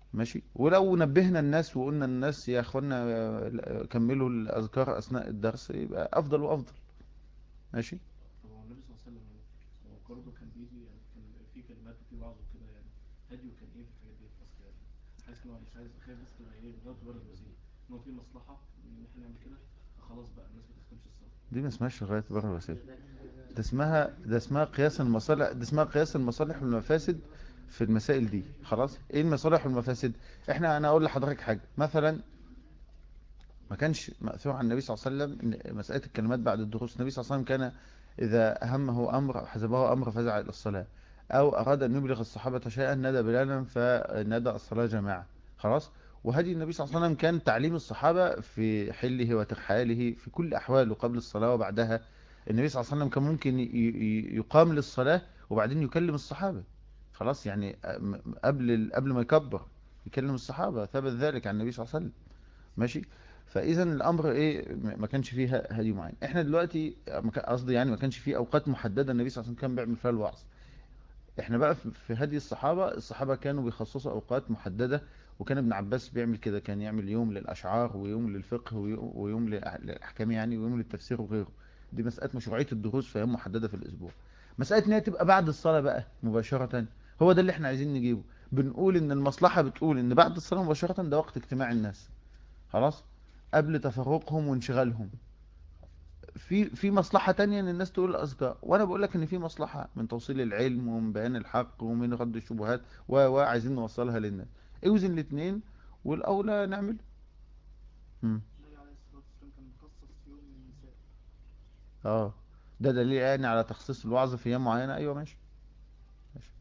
ماشي ولو نبهنا الناس وقلنا الناس يا اخوانا آه، كملوا الاذكار اثناء الدرس يبقى افضل وافضل ماشي طب هو النبي صلى الله عليه وسلم هو برضه كان بيجي يعني كان في كلمات وفي وعظ وكده يعني هديه كان ايه في الحاجات دي اصل يعني حاسس ان هو مش عايز خايف بس تبقى ايه بغض البر الوسيله ان هو في مصلحه ان احنا نعمل كده فخلاص بقى الناس ما تختمش الصلاه دي ما اسمهاش لغايه بره الوسيله ده اسمها ده اسمها قياس المصالح ده اسمها قياس المصالح والمفاسد في المسائل دي خلاص ايه المصالح والمفاسد احنا انا اقول لحضرتك حاجه مثلا ما كانش مأثور عن النبي صلى الله عليه وسلم إن مسألة الكلمات بعد الدروس النبي صلى الله عليه وسلم كان إذا أهمه أمر أو حسبه أمر فزع إلى الصلاة أو أراد أن يبلغ الصحابة شيئا نادى بلالا فنادى الصلاة جماعة خلاص وهدي النبي صلى الله عليه وسلم كان تعليم الصحابة في حله وترحاله في كل أحواله قبل الصلاة وبعدها النبي صلى الله عليه وسلم كان ممكن ي- ي- يقام للصلاة وبعدين يكلم الصحابة خلاص يعني م- قبل ال- قبل ما يكبر يكلم الصحابة ثبت ذلك عن النبي صلى الله عليه وسلم ماشي فاذا الامر ايه م- ما كانش فيه هدي معين احنا دلوقتي ما كان- قصدي يعني ما كانش فيه اوقات محدده النبي صلى الله عليه وسلم كان بيعمل فيها الوعظ احنا بقى في في هدي الصحابه الصحابه كانوا بيخصصوا اوقات محدده وكان ابن عباس بيعمل كده كان يعمل يوم للاشعار ويوم للفقه ويوم ويوم للأح- للاحكام يعني ويوم للتفسير وغيره دي مساله مشروعيه الدروس في ايام محدده في الاسبوع مساله ان هي تبقى بعد الصلاه بقى مباشره هو ده اللي احنا عايزين نجيبه بنقول ان المصلحه بتقول ان بعد الصلاه مباشره ده وقت اجتماع الناس خلاص قبل تفرقهم وانشغالهم في في مصلحة تانية ان الناس تقول الاذكار وانا بقول لك ان في مصلحة من توصيل العلم ومن بيان الحق ومن رد الشبهات و و عايزين نوصلها للناس اوزن الاثنين والاولى نعمل مم. النبي عليه الصلاة والسلام كان مخصص يوم للنساء اه ده دليل يعني على تخصيص الوعظ في ايام معينة ايوه ماشي ماشي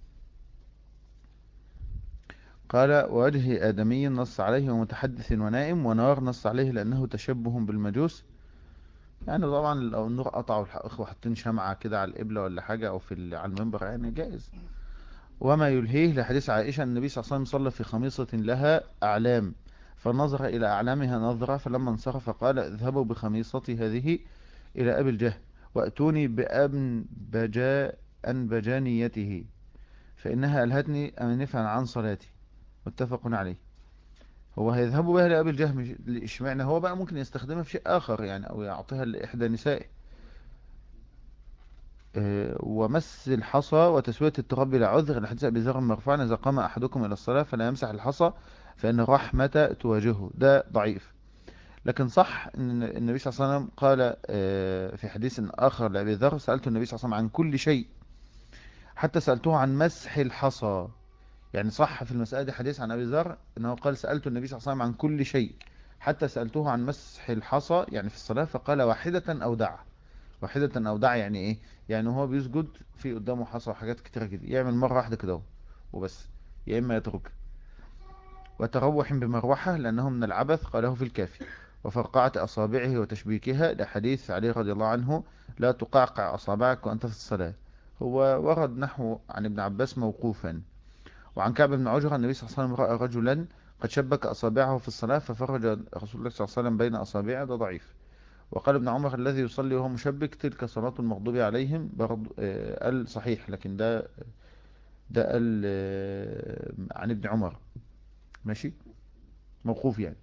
قال ووجه آدمي نص عليه ومتحدث ونائم ونار نص عليه لأنه تشبه بالمجوس يعني طبعا لو النور قطع والإخوة حاطين شمعة كده على القبلة ولا حاجة أو في ال- على المنبر يعني جائز وما يلهيه لحديث عائشة أن النبي صلى الله عليه وسلم صلى في خميصة لها أعلام فنظر إلى أعلامها نظرة فلما انصرف قال اذهبوا بخميصتي هذه إلى أبي الجهل وأتوني بأنبجا أنبجانيته فإنها ألهتني أنفا عن صلاتي متفق عليه هو هيذهبوا بها لأبي الجهم اشمعنى هو بقى ممكن يستخدمها في شيء آخر يعني أو يعطيها لإحدى نسائه آه، ومس الحصى وتسوية التراب بلا عذر لحديث أبي ذر مرفوعا إذا قام أحدكم إلى الصلاة فلا يمسح الحصى فإن الرحمة تواجهه ده ضعيف لكن صح أن النبي صلى الله عليه وسلم قال آه، في حديث آخر لأبي ذر سألت النبي صلى الله عليه وسلم عن كل شيء حتى سألته عن مسح الحصى يعني صح في المسألة دي حديث عن أبي ذر أنه قال سألت النبي صلى الله عليه وسلم عن كل شيء حتى سألته عن مسح الحصى يعني في الصلاة فقال واحدة أو دع واحدة أو دع يعني إيه يعني هو بيسجد في قدامه حصى وحاجات كتيرة كده يعمل مرة واحدة كده اهو وبس يا إما يترك وتروح بمروحة لأنه من العبث قاله في الكافي وفرقعة أصابعه وتشبيكها لحديث علي رضي الله عنه لا تقعقع أصابعك وأنت في الصلاة هو ورد نحو عن ابن عباس موقوفا وعن كعب بن عجرة النبي صلى الله عليه وسلم رأى رجلا قد شبك أصابعه في الصلاة ففرج رسول الله صلى الله عليه وسلم بين أصابعه ده ضعيف وقال ابن عمر الذي يصلي وهو مشبك تلك صلاة المغضوب عليهم برضو آه، قال صحيح لكن ده ده قال آه، عن ابن عمر ماشي موقوف يعني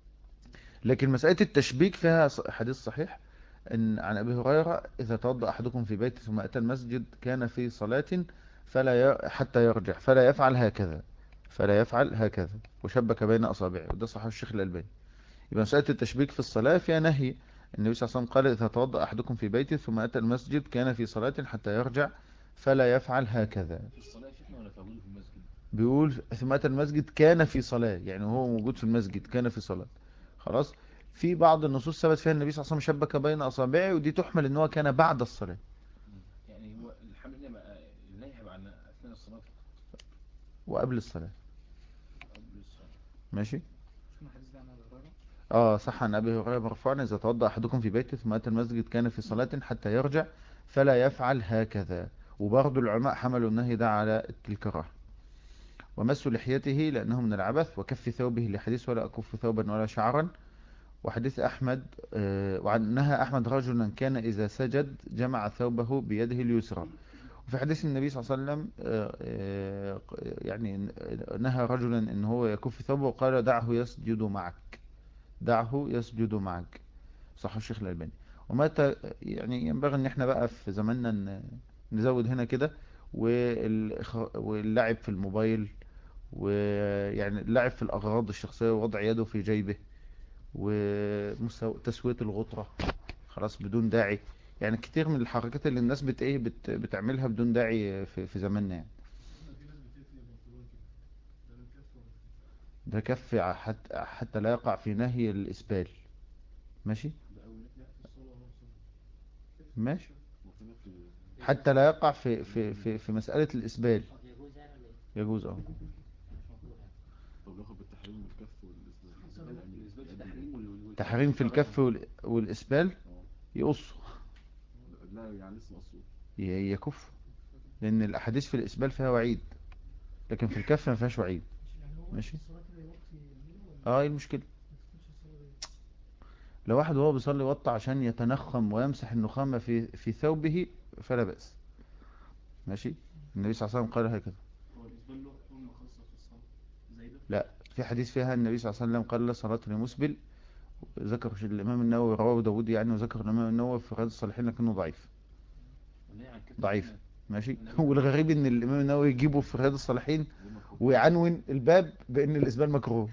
لكن مسألة التشبيك فيها ص- حديث صحيح ان عن ابي هريرة اذا توضأ احدكم في بيته ثم اتى المسجد كان في صلاة فلا ي... حتى يرجع فلا يفعل هكذا فلا يفعل هكذا وشبك بين اصابعه وده صحيح الشيخ الالباني يبقى مسألة التشبيك في الصلاة فيها نهي النبي صلى الله عليه وسلم قال اذا توضأ احدكم في بيته ثم اتى المسجد كان في صلاة حتى يرجع فلا يفعل هكذا في الصلاة يا شيخنا ولا في أوله في المسجد؟ بيقول ثم اتى المسجد كان في صلاة يعني هو موجود في المسجد كان في صلاة خلاص في بعض النصوص ثبت فيها النبي صلى الله عليه وسلم شبك بين اصابعه ودي تحمل ان هو كان بعد الصلاة يعني هو الحمد لله بقى النهي هيبقى عن أثناء الصلاة وقبل الصلاة قبل الصلاة ماشي شفنا حديث ده عن ابي هريره اه صح عن ابي هريره مرفوعا اذا توضا احدكم في بيته ثم اتى المسجد كان في صلاه حتى يرجع فلا يفعل هكذا وبرضه العلماء حملوا النهي ده على الكراهه ومس لحيته لانه من العبث وكف ثوبه لحديث ولا اكف ثوبا ولا شعرا وحديث احمد آه، وعن نهى احمد رجلا كان اذا سجد جمع ثوبه بيده اليسرى وفي حديث النبي صلى الله عليه وسلم آه، آه، يعني نهى رجلا ان هو يكف ثوبه وقال دعه يسجد معك دعه يسجد معك صح الشيخ الألباني ومتى يعني ينبغي ان احنا بقى في زماننا ن- نزود هنا كده والإخ- واللعب في الموبايل ويعني اللعب في الأغراض الشخصية ووضع يده في جيبه وتسوية الغطرة خلاص بدون داعي يعني كتير من الحركات اللي الناس بت ايه بت بتعملها بدون داعي في, في زماننا يعني في ناس بتقفل البنطلون كده ده من كف ولا ده كف حتى حتى لا يقع في نهي الإسبال ماشي ده أول لا في الصلاة هو صلاة ماشي وفي نفي حتى لا يقع في في في, في مسألة الإسبال يجوز يعني ولا ايه؟ يجوز اه مش مكروه يعني طب ياخد بالتحريم بالكف والإسبال بالنسبه للتحريم وال- وال- تحريم في الكف وال- والإسبال اه يقص لا يعني لسه مقصود ي- يكف لأن الأحاديث في الإسبال فيها وعيد لكن في الكف ما فيهاش وعيد ماشي اه ايه المشكلة لو واحد وهو بيصلي وطى عشان يتنخم ويمسح النخامة في في ثوبه فلا بأس ماشي النبي صلى الله عليه وسلم قال هكذا هو الإسبال له حكم خاصة في الصلاة زي ده لا في حديث فيها النبي صلى الله عليه وسلم قال لا صلاة لمسبل ذكر الإمام النووي رواه داود يعني وذكر الإمام النووي في رياض الصالحين لكنه ضعيف والنهي عن كده ضعيف ماشي والغريب ان الإمام النووي يجيبه في رياض الصالحين ويعنون الباب بأن الإسبال مكروه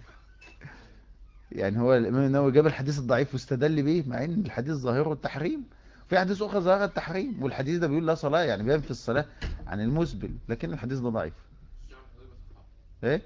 يعني هو الإمام النووي جاب الحديث الضعيف واستدل بيه مع ان الحديث ظاهره التحريم في حديث أخرى ظاهر التحريم والحديث ده بيقول لا صلاة يعني بينفي الصلاة عن المسبل لكن الحديث ده ضعيف ايه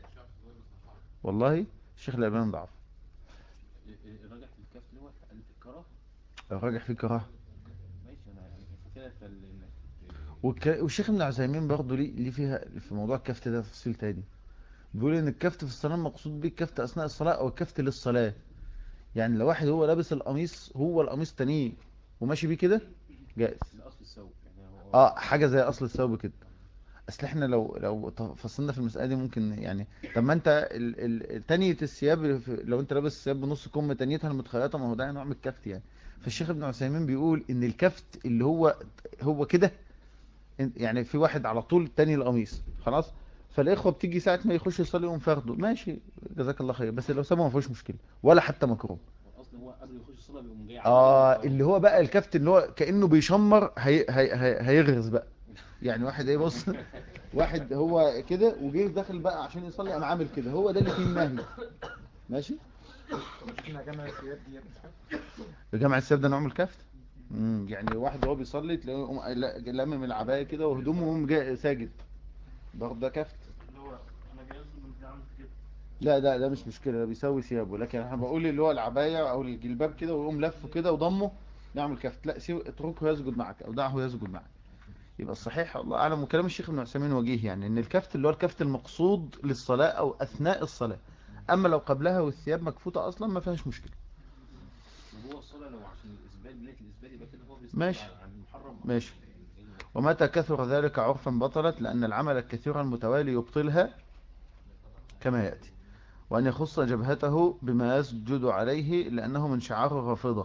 والله الشيخ الألباني ضعف الراجح في الكف اللي هو الكراهه الراجح فيه كراهه ماشي انا يعني كده فال والك- والشيخ ابن عثيمين برضه ليه ليه فيها في موضوع الكفت ده تفصيل تاني بيقول ان الكفت في الصلاة مقصود بيه الكفت اثناء الصلاة او الكفت للصلاة يعني لو واحد هو لابس القميص هو القميص تاني وماشي بيه كده جائز الاصل الثوب يعني هو اه حاجة زي اصل الثوب كده اصل احنا لو لو فصلنا في المسألة دي ممكن يعني طب ما انت ال ال تانية الثياب في- لو انت لابس ثياب بنص كم تانيتها المتخيطة ما هو ده نوع من الكفت يعني فالشيخ ابن عثيمين بيقول ان الكفت اللي هو هو كده إن- يعني في واحد على طول تاني القميص خلاص فالاخوه بتيجي ساعه ما يخش يصلي يقوم فاخده ماشي جزاك الله خير بس لو سابه ما فيهوش مشكله ولا حتى مكروه الاصل هو قبل ما يخش الصلاه بيقوم جاي اه عامل اللي هو بقى الكفت اللي هو كانه بيشمر هي هي هي هيغرز بقى يعني واحد ايه بص واحد هو كده وجه داخل بقى عشان يصلي قام عامل كده هو ده اللي فيه النهي ماشي احنا جمع الثياب ديت جمع السيف ده نوع من الكفت امم يعني واحد وهو بيصلي تلاقيه يقوم لا- لامم العبايه كده وهدومه ويقوم جاي ساجد برضه ده كفت اللي هو أنا جايز من عملت كده لا ده ده مش مشكلة ده بيسوي ثيابه لكن انا بقول اللي هو العباية او الجلباب كده ويقوم لفه كده وضمه نعمل كفت لا سيب اتركه يسجد معك او دعه يسجد معك يبقى الصحيح الله اعلم وكلام الشيخ ابن عثيمين وجيه يعني ان الكفت اللي هو الكفت المقصود للصلاة او اثناء الصلاة اما لو قبلها والثياب مكفوتة اصلا ما فيهاش مشكلة وهو الصلاه لو عشان الاسبال نيه الاسبال يبقى كده هو بيصلي ماشي. عن المحرم ماشي ومتى كثر ذلك عرفا بطلت لأن العمل الكثير المتوالي يبطلها كما يأتي وأن يخص جبهته بما يسجد عليه لأنه من شعار الرافضة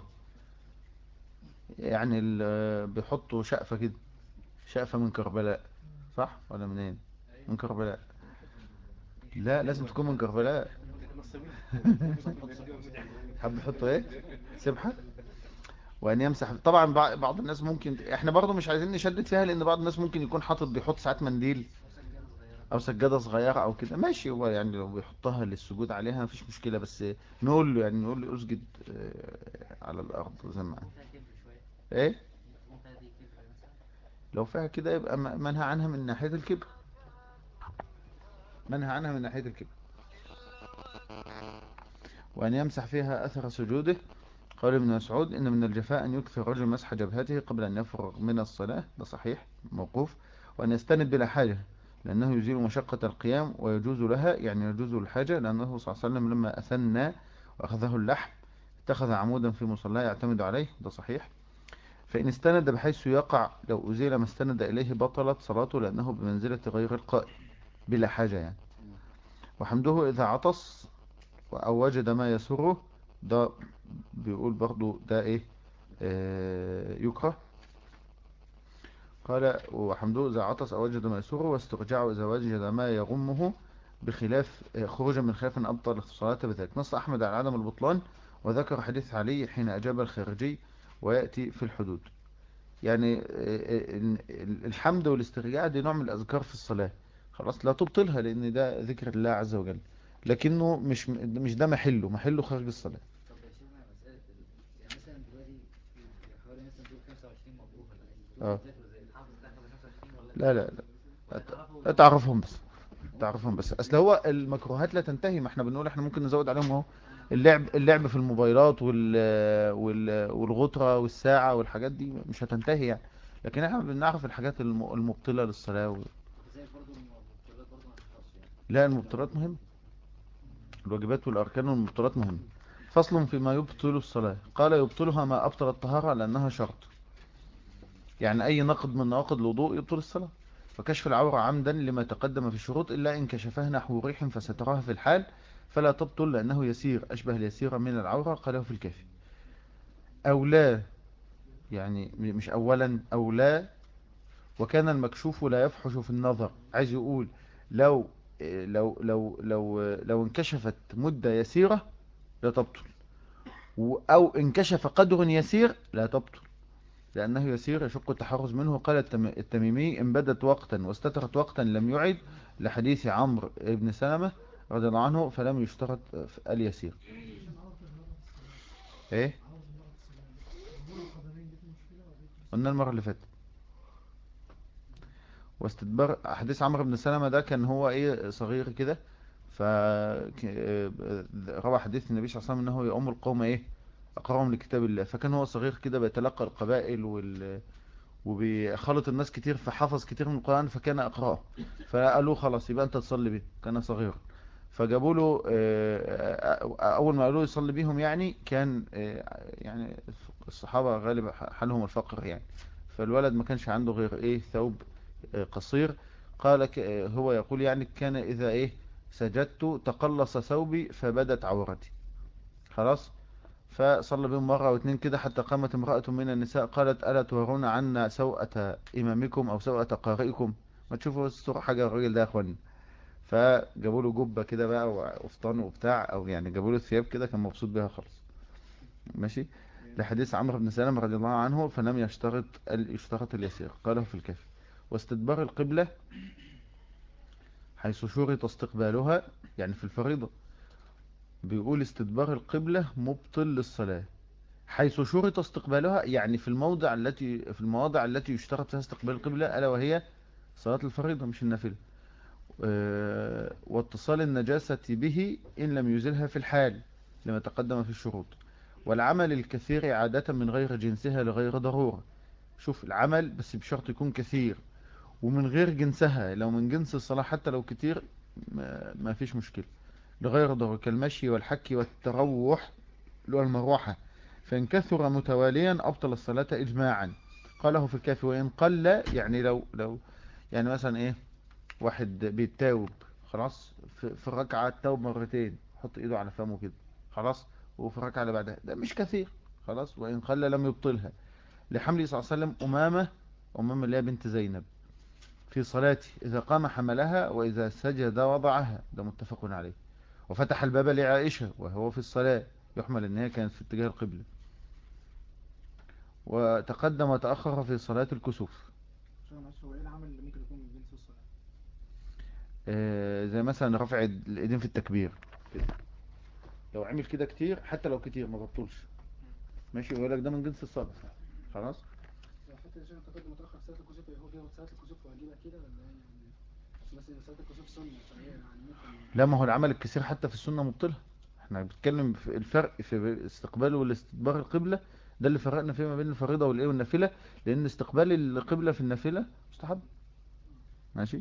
يعني ال- بيحطوا شقفة كده شقفة من كربلاء صح ولا منين من كربلاء لا لازم تكون من كربلاء حب يحطوا ايه سبحة وان يمسح طبعا بع- بعض الناس ممكن احنا برضو مش عايزين نشدد فيها لان بعض الناس ممكن يكون حاطط بيحط ساعات منديل او سجادة صغيرة او كده ماشي هو يعني لو بيحطها للسجود عليها مفيش مشكلة بس نقول له يعني نقول له اسجد آه، على الارض زي ما ممكن فيها كبر شوية ايه ممكن فيها دي كبر مثلا لو فيها كده يبقى م- منهى عنها من ناحية الكبر منهى عنها من ناحية الكبر وأن يمسح فيها أثر سجوده قال ابن مسعود إن من الجفاء أن يكثر الرجل مسح جبهته قبل أن يفرغ من الصلاة ده صحيح موقوف وأن يستند بلا حاجة لأنه يزيل مشقة القيام ويجوز لها يعني يجوز الحاجة لأنه صلى الله عليه وسلم لما أثنى وأخذه اللحم اتخذ عمودا في مصلاه يعتمد عليه ده صحيح فإن استند بحيث يقع لو أزيل ما استند إليه بطلت صلاته لأنه بمنزلة غير القائم بلا حاجة يعني وحمده إذا عطس أو وجد ما يسره ده بيقول برضو ده إيه آه يكره قال وحمده إذا عطس أو وجد ما يسره واسترجعه إذا وجد ما يغمه بخلاف خروجا من خلاف أن أبطل الصلاة بذلك نص أحمد على عدم البطلان وذكر حديث علي حين أجاب الخارجي ويأتي في الحدود يعني الحمد والاسترجاع دي نوع من الأذكار في الصلاة خلاص لا تبطلها لأن ده ذكر الله عز وجل لكنه مش مش ده محله محله خارج الصلاة طب يا شيخنا مسألة ال- يعني مثلا دلوقتي حوالي مثلا دول 25 مبروك ولا اه. حاجة زي الحافظ تاخد 25 ولا لا لا لا ولا تعرفوا لا تعرفهم بس تعرفهم بس اصل هو المكروهات لا تنتهي ما احنا بنقول احنا ممكن نزود عليهم اهو اللعب اللعب في الموبايلات وال وال والغطرة والساعة والحاجات دي مش هتنتهي يعني لكن احنا بنعرف الحاجات الم- المبطلة للصلاة و... زي برضه المبطلات برضه ما تخلصش يعني لا المبطلات مهمة الواجبات والأركان والمبطلات مهمة فصل فيما يبطل الصلاة قال يبطلها ما أبطل الطهارة لأنها شرط يعني أي نقض من نواقض الوضوء يبطل الصلاة فكشف العورة عمدا لما تقدم في الشروط إلا إن كشفها نحو ريح فستراها في الحال فلا تبطل لأنه يسير أشبه اليسير من العورة قاله في الكافي أو لا يعني م- مش أولا أو لا وكان المكشوف لا يفحش في النظر عايز يقول لو لو لو لو لو انكشفت مدة يسيرة لا تبطل و- أو انكشف قدر يسير لا تبطل لأنه يسير يشق التحرز منه قال التم- التميمي إن بدت وقتا واستترت وقتا لم يعد لحديث عمرو بن سلمة رضي الله عنه فلم يشترط اليسير ايه قلنا المرة اللي فاتت واستدبار حديث عمرو بن سلمة ده كان هو ايه صغير كده ف روى حديث النبي صلى الله عليه وسلم انه يؤم القوم ايه اقرهم لكتاب الله فكان هو صغير كده بيتلقى القبائل وال وبيخلط الناس كتير فحفظ كتير من القرآن فكان أقرأه فقالوا خلاص يبقى أنت تصلي به كان صغيرا فجابوا له آه، أول ما قالوا يصلي بيهم يعني كان آه، يعني الصحابة غالبا حالهم الفقر يعني فالولد ما كانش عنده غير إيه ثوب آه، قصير قال ك- آه، هو يقول يعني كان إذا إيه سجدت تقلص ثوبي فبدت عورتي خلاص فصلى بهم مرة واتنين كده حتى قامت امرأة من النساء قالت ألا تورون عنا سوءة إمامكم أو سوءة قارئكم ما تشوفوا الصورة حاجة الراجل ده يا أخواني فجابوا له جبة كده بقى وفطان وبتاع أو يعني جابوا له ثياب كده كان مبسوط بيها خالص ماشي لحديث عمرو بن سلام رضي الله عنه فلم يشترط ال- يشترط اليسير قاله في الكافي واستدبار القبلة حيث شرط استقبالها يعني في الفريضة بيقول استدبار القبلة مبطل للصلاة حيث شرط استقبالها يعني في الموضع التي في المواضع التي يشترط فيها استقبال القبلة ألا وهي صلاة الفريضة مش النافلة آه، واتصال النجاسة به إن لم يزلها في الحال لما تقدم في الشروط والعمل الكثير عادة من غير جنسها لغير ضرورة شوف العمل بس بشرط يكون كثير ومن غير جنسها لو من جنس الصلاة حتى لو كتير ما ما فيش مشكلة لغير ضرورة كالمشي والحك والتروح اللي هو المروحة فإن كثر متواليا أبطل الصلاة إجماعا قاله في الكافي وإن قل يعني لو لو يعني مثلا إيه واحد بيتاوب خلاص في, في الركعة التوب مرتين حط إيده على فمه كده خلاص وفي الركعة اللي بعدها ده مش كثير خلاص وإن قل لم يبطلها لحمل صلى الله عليه وسلم أمامة أمامة اللي هي بنت زينب في صلاته إذا قام حملها وإذا سجد وضعها ده متفق عليه وفتح الباب لعائشة وهو في الصلاة يحمل ان هي كانت في اتجاه القبلة وتقدم وتأخر في صلاة الكسوف عشان معلش هو ايه العمل اللي ممكن يكون من جنس الصلاة؟ آه، زي مثلا رفع الايدين في التكبير كده لو عمل كده كتير حتى لو كتير ما بطلش ماشي ويقول لك ده من جنس الصلاة خلاص لو حتى عشان تقدم متأخر صلاة الكسوف هو كده صلاة الكسوف واجبة كده ولا ايه يعني عشان مثلا صلاة الكسوف سنة فهي يعني ممكن لا ما هو العمل الكثير حتى في السنة مبطلها احنا بنتكلم في الفرق في استقبال والاستدبار القبلة ده اللي فرقنا فيه ما بين الفريضة والايه والنافلة لان استقبال القبلة في النافلة مستحب ماشي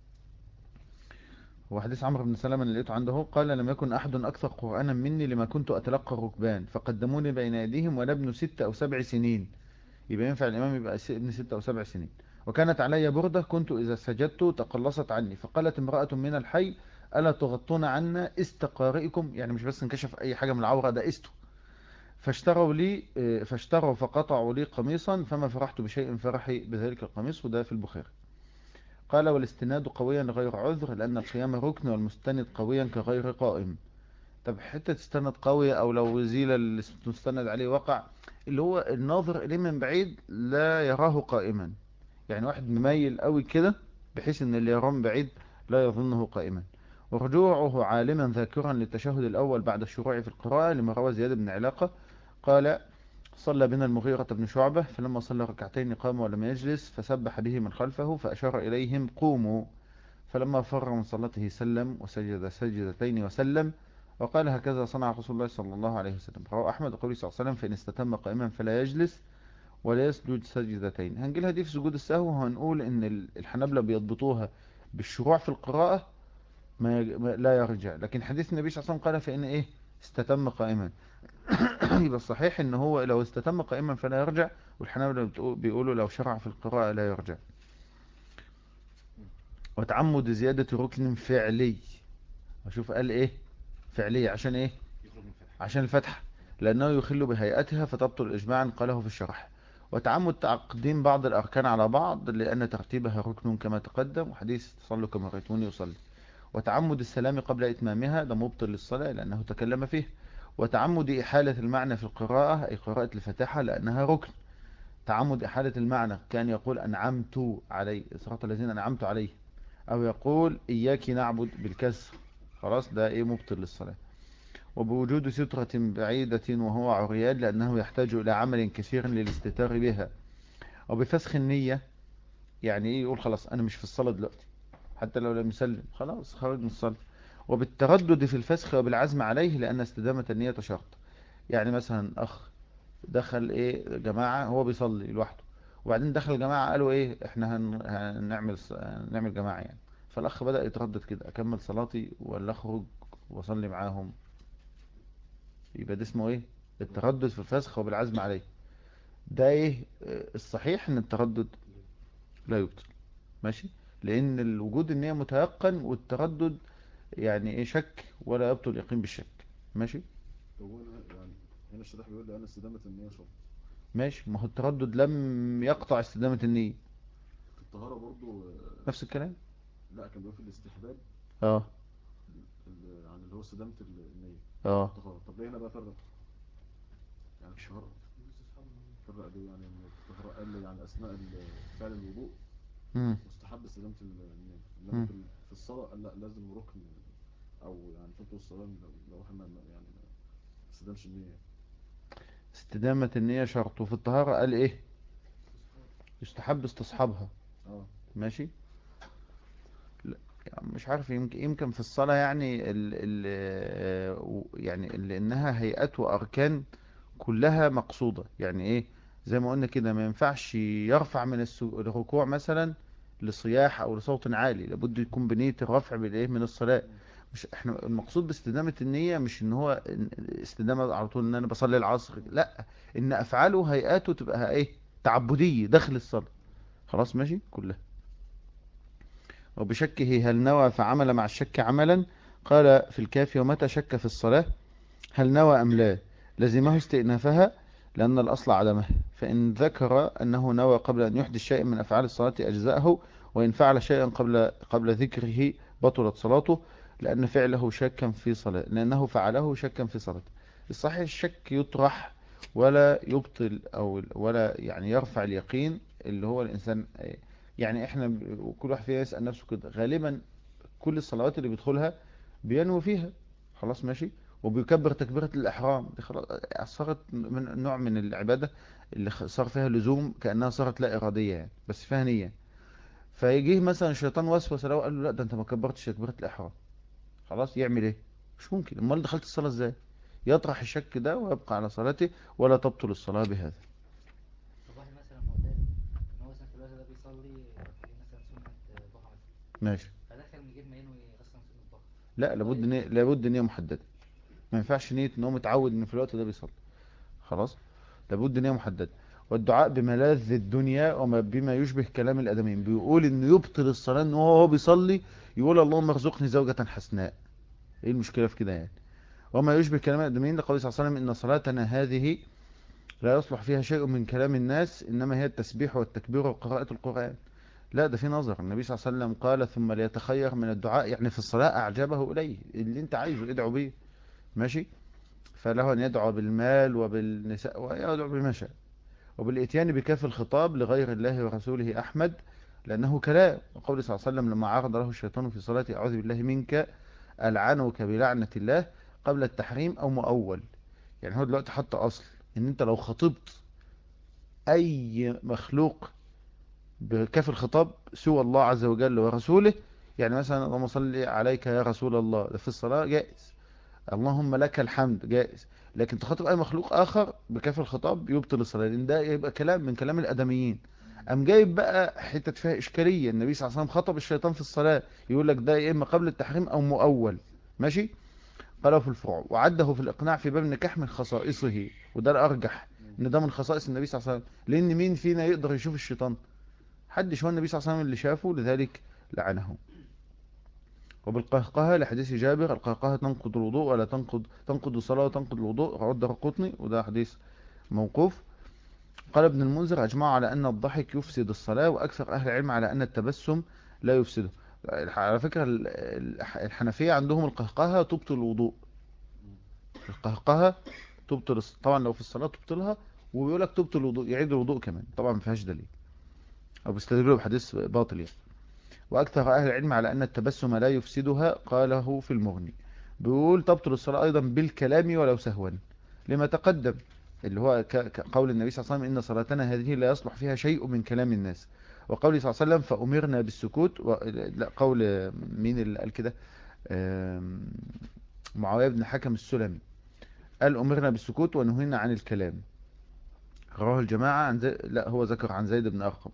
هو حديث عمرو بن سلمة اللي لقيته عنده قال لم يكن أحد أكثر قرآنا مني لما كنت أتلقى الركبان فقدموني بين يديهم وأنا ابن ست أو سبع سنين يبقى ينفع الإمام يبقى س- ابن ست أو سبع سنين وكانت علي بردة كنت إذا سجدت تقلصت عني فقالت امرأة من الحي ألا تغطون عنا استقارئكم يعني مش بس انكشف أي حاجة من العورة ده استو فاشتروا لي آه، فاشتروا فقطعوا لي قميصا فما فرحت بشيء فرحي بذلك القميص وده في البخاري قال والاستناد قويا غير عذر لأن القيام ركن والمستند قويا كغير قائم طب حتة استند قوي أو لو زيل المستند عليه وقع اللي هو الناظر إليه من بعيد لا يراه قائما يعني واحد مميل قوي كده بحيث ان اللي يراه من بعيد لا يظنه قائما ورجوعه عالما ذاكرا للتشهد الأول بعد الشروع في القراءة لما روى زياد بن علاقة قال صلى بنا المغيرة بن شعبة فلما صلى ركعتين قام ولم يجلس فسبح به من خلفه فأشار إليهم قوموا فلما فر من صلاته سلم وسجد سجدتين وسلم وقال هكذا صنع رسول الله صلى الله عليه وسلم رواه أحمد قولي صلى الله عليه وسلم فإن استتم قائما فلا يجلس ولا يسجد سجدتين هنجيلها دي في سجود السهو وهنقول ان الحنابلة بيضبطوها بالشروع في القراءة ما يج- ما- لا يرجع لكن حديث النبي صلى الله عليه وسلم قال فإن ايه استتم قائما يبقى الصحيح ان هو لو استتم قائما فلا يرجع والحنابلة بتقول- بيقولوا لو شرع في القراءة لا يرجع وتعمد زيادة ركن فعلي اشوف قال ايه فعلي عشان ايه يخرج من فتح عشان الفتحة لأنه يخل بهيئتها فتبطل إجماعا قاله في الشرح وتعمد تقديم بعض الأركان على بعض لأن ترتيبها ركن كما تقدم وحديث صلوا كما رأيتموني يصلي وتعمد السلام قبل إتمامها ده مبطل للصلاة لأنه تكلم فيه وتعمد إحالة المعنى في القراءة أي قراءة الفاتحة لأنها ركن تعمد إحالة المعنى كان يقول أنعمت علي صراط الذين أنعمت عليه أو يقول إياك نعبد بالكسر خلاص ده إيه مبطل للصلاة وبوجود سترة بعيدة وهو عريان لأنه يحتاج إلى عمل كثير للاستتار بها وبفسخ النية يعني إيه يقول خلاص أنا مش في الصلاة دلوقتي حتى لو لم يسلم خلاص خرج من الصلاة وبالتردد في الفسخ وبالعزم عليه لأن استدامة النية شرط يعني مثلا أخ دخل إيه جماعة هو بيصلي لوحده وبعدين دخل جماعة قالوا إيه إحنا هن- هنعمل هنعمل جماعة يعني فالأخ بدأ يتردد كده أكمل صلاتي ولا أخرج وأصلي معاهم يبقى ده اسمه ايه التردد في الفسخ وبالعزم عليه ده ايه آه، الصحيح ان التردد لا يبطل ماشي لان الوجود النية متيقن والتردد يعني ايه شك ولا يبطل اليقين بالشك ماشي هو هنا يعني هنا الشريح بيقول لأن استدامة النية شرط ماشي ما هو التردد لم يقطع استدامة النية في الطهارة برضو آه، نفس الكلام لا كان بيقول في الاستحباب اه ال- يعني اللي هو استدامة ال- النية اه الطهارة طب ليه هنا بقى فرق يعني في الطهارة فرق ليه يعني إن الطهارة قال لي يعني أثناء ال- فعل الوضوء مم. مستحب استدامة ال- النية مم. إنما في ال- في الصلاة قال لا لازم ركن أو يعني تبطل الصلاة لو لو احنا ما- يعني ما استدامش النية استدامة النية شرط وفي الطهارة قال ايه يستحب استصحابها اه ماشي لا، يعني مش عارف يمكن يمكن في الصلاة يعني ال ال آه، و- يعني لأنها هيئات وأركان كلها مقصودة يعني إيه زي ما قلنا كده ما ينفعش يرفع من السو- الركوع مثلا لصياح أو لصوت عالي لابد يكون بنية الرفع بالإيه من الصلاة مش احنا المقصود باستدامة النية مش ان هو إن- استدامة على طول ان انا بصلي العصر لا ان افعاله هيئاته تبقى ايه تعبدية داخل الصلاة خلاص ماشي كلها وبشكه هل نوى فعمل مع الشك عملا قال في الكافي ومتى شك في الصلاة هل نوى أم لا لزمه استئنافها لأن الأصل عدمه فإن ذكر أنه نوى قبل أن يحدث شيء من أفعال الصلاة أجزاءه وإن فعل شيئا قبل قبل ذكره بطلت صلاته لأن فعله شكا في صلاة لأنه فعله شكا في صلاته الصحيح الشك يطرح ولا يبطل أو ولا يعني يرفع اليقين اللي هو الإنسان يعني احنا ب- وكل واحد فينا يسأل نفسه كده غالبا كل الصلوات اللي بيدخلها بينوي فيها خلاص ماشي وبيكبر تكبيرة الإحرام دي خلاص صارت من نوع من العبادة اللي خ- صار فيها لزوم كأنها صارت لا إرادية يعني بس فيها نية فيجيه مثلا الشيطان وسوس له وقال له لا ده انت ما كبرتش تكبيرة الإحرام خلاص يعمل ايه مش ممكن امال دخلت الصلاة ازاي يطرح الشك ده ويبقى على صلاته ولا تبطل الصلاة بهذا طب واحد مثلا معتاد ان هو مثلا في الوقت ده بيصلي في مثلا سنة ضحى مثلا ماشي فدخل من غير ما ينوي اصلا سنة ضحى لا لابد نية لابد نية محددة ما ينفعش نية ان هو متعود ان في الوقت ده بيصلي خلاص لابد نية محددة والدعاء بملاذ الدنيا وما بما يشبه كلام الادمين بيقول انه يبطل الصلاة ان هو هو بيصلي يقول اللهم ارزقني زوجة حسناء ايه المشكلة في كده يعني وما يشبه كلام الأدمين لقول صلى الله عليه وسلم إن صلاتنا هذه لا يصلح فيها شيء من كلام الناس إنما هي التسبيح والتكبير وقراءة القرآن لا ده في نظر النبي صلى الله عليه وسلم قال ثم ليتخير من الدعاء يعني في الصلاة أعجبه إليه اللي انت عايزه ادعو بيه ماشي فله أن يدعو بالمال وبالنساء ويدعو بما شاء وبالإتيان بكاف الخطاب لغير الله ورسوله أحمد لأنه كلام وقول صلى الله عليه وسلم لما عرض له الشيطان في صلاته أعوذ بالله منك ألعنك بلعنة الله قبل التحريم أو مؤول يعني هو دلوقتي حط أصل إن أنت لو خطبت أي مخلوق بكاف الخطاب سوى الله عز وجل ورسوله يعني مثلا اللهم صل عليك يا رسول الله ده في الصلاة جائز اللهم لك الحمد جائز لكن تخاطب أي مخلوق آخر بكاف الخطاب يبطل الصلاة لأن ده يبقى كلام من كلام الأدميين أم جايب بقى حتة فيها إشكالية النبي صلى الله عليه وسلم خطب الشيطان في الصلاة يقول لك ده يا إما قبل التحريم أو مؤول ماشي قاله في الفروع وعده في الإقناع في باب النكاح من خصائصه وده الأرجح إن ده من خصائص النبي صلى الله عليه وسلم لأن مين فينا يقدر يشوف الشيطان حدش هو النبي صلى الله عليه وسلم اللي شافه لذلك لعنه وبالقهقهة لحديث جابر القهقهة تنقض الوضوء ولا تنقض تنقض الصلاة وتنقض الوضوء رواه الدرقطني وده حديث موقوف قال ابن المنذر أجمعوا على أن الضحك يفسد الصلاة وأكثر أهل العلم على أن التبسم لا يفسده على فكرة ال- الح- الحنفية عندهم القهقهة تبطل الوضوء القهقهة تبطل الص- طبعا لو في الصلاة تبطلها وبيقول لك تبطل الوضوء يعيد الوضوء كمان طبعا ما فيهاش دليل أو بيستدلوا بحديث باطل يعني وأكثر أهل العلم على أن التبسم لا يفسدها قاله في المغني بيقول تبطل الصلاة أيضا بالكلام ولو سهوا لما تقدم اللي هو ك- كقول النبي صلى الله عليه وسلم إن صلاتنا هذه لا يصلح فيها شيء من كلام الناس وقوله صلى الله عليه وسلم فأمرنا بالسكوت و... لا قول مين اللي قال كده آم، معاوية بن حكم السلمي قال أمرنا بالسكوت ونهينا عن الكلام رواه الجماعة عن زي... لا هو ذكر عن زيد بن أرقم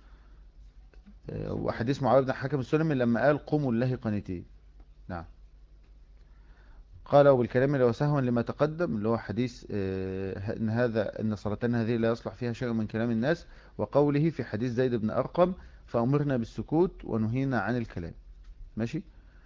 آه، وحديث معاوية بن حكم السلمي لما قال قوموا الله قانتين نعم قال وبالكلام لو سهوا لما تقدم اللي هو حديث آه، ان هذا ان صلاتنا هذه لا يصلح فيها شيء من كلام الناس وقوله في حديث زيد بن أرقم فأمرنا بالسكوت ونهينا عن الكلام ماشي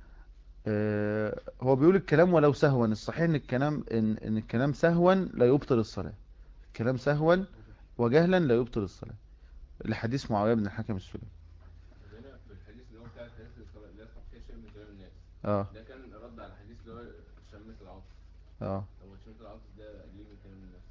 آه، هو بيقول الكلام ولو سهوا الصحيح ان الكلام ان, إن الكلام سهوا لا يبطل الصلاة الكلام سهوا وجهلا لا يبطل الصلاة لحديث معاوية بن الحكم السلمي هنا في الحديث اللي هو بتاع الحديث الصلاة لا يصح فيها شيء من كلام الناس اه ده كان رد على الحديث اللي هو شمة العاطف اه هو شمة العاطف ده قليل من كلام الناس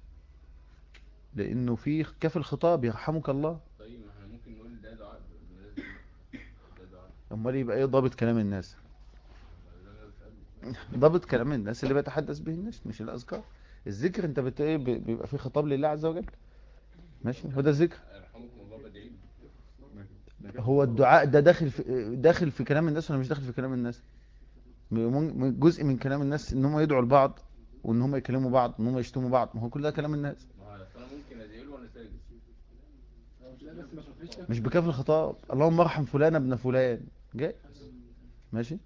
لانه في كاف الخطاب يرحمك الله طيب ما احنا ممكن نقول ده دعاء بالنسبة لي. ده دعاء امال يبقى ايه ضابط كلام الناس ده انا بسأل ضابط كلام الناس اللي بيتحدث به الناس مش الاذكار الذكر انت بت ايه بي- بيبقى فيه خطاب لله عز وجل ماشي هو ده الذكر يرحمكم الله بدعي هو الدعاء ده داخل في داخل في كلام الناس ولا مش داخل في كلام الناس من- من- جزء من كلام الناس ان هم يدعوا لبعض وان هم يكلموا بعض ان هم يشتموا بعض ما هو كل ده كلام الناس ما هو أصل انا ممكن ادعي له وانا ساجد لا بس ما فيش كده. مش بكاف الخطاب اللهم ارحم فلان ابن فلان جاي ماشي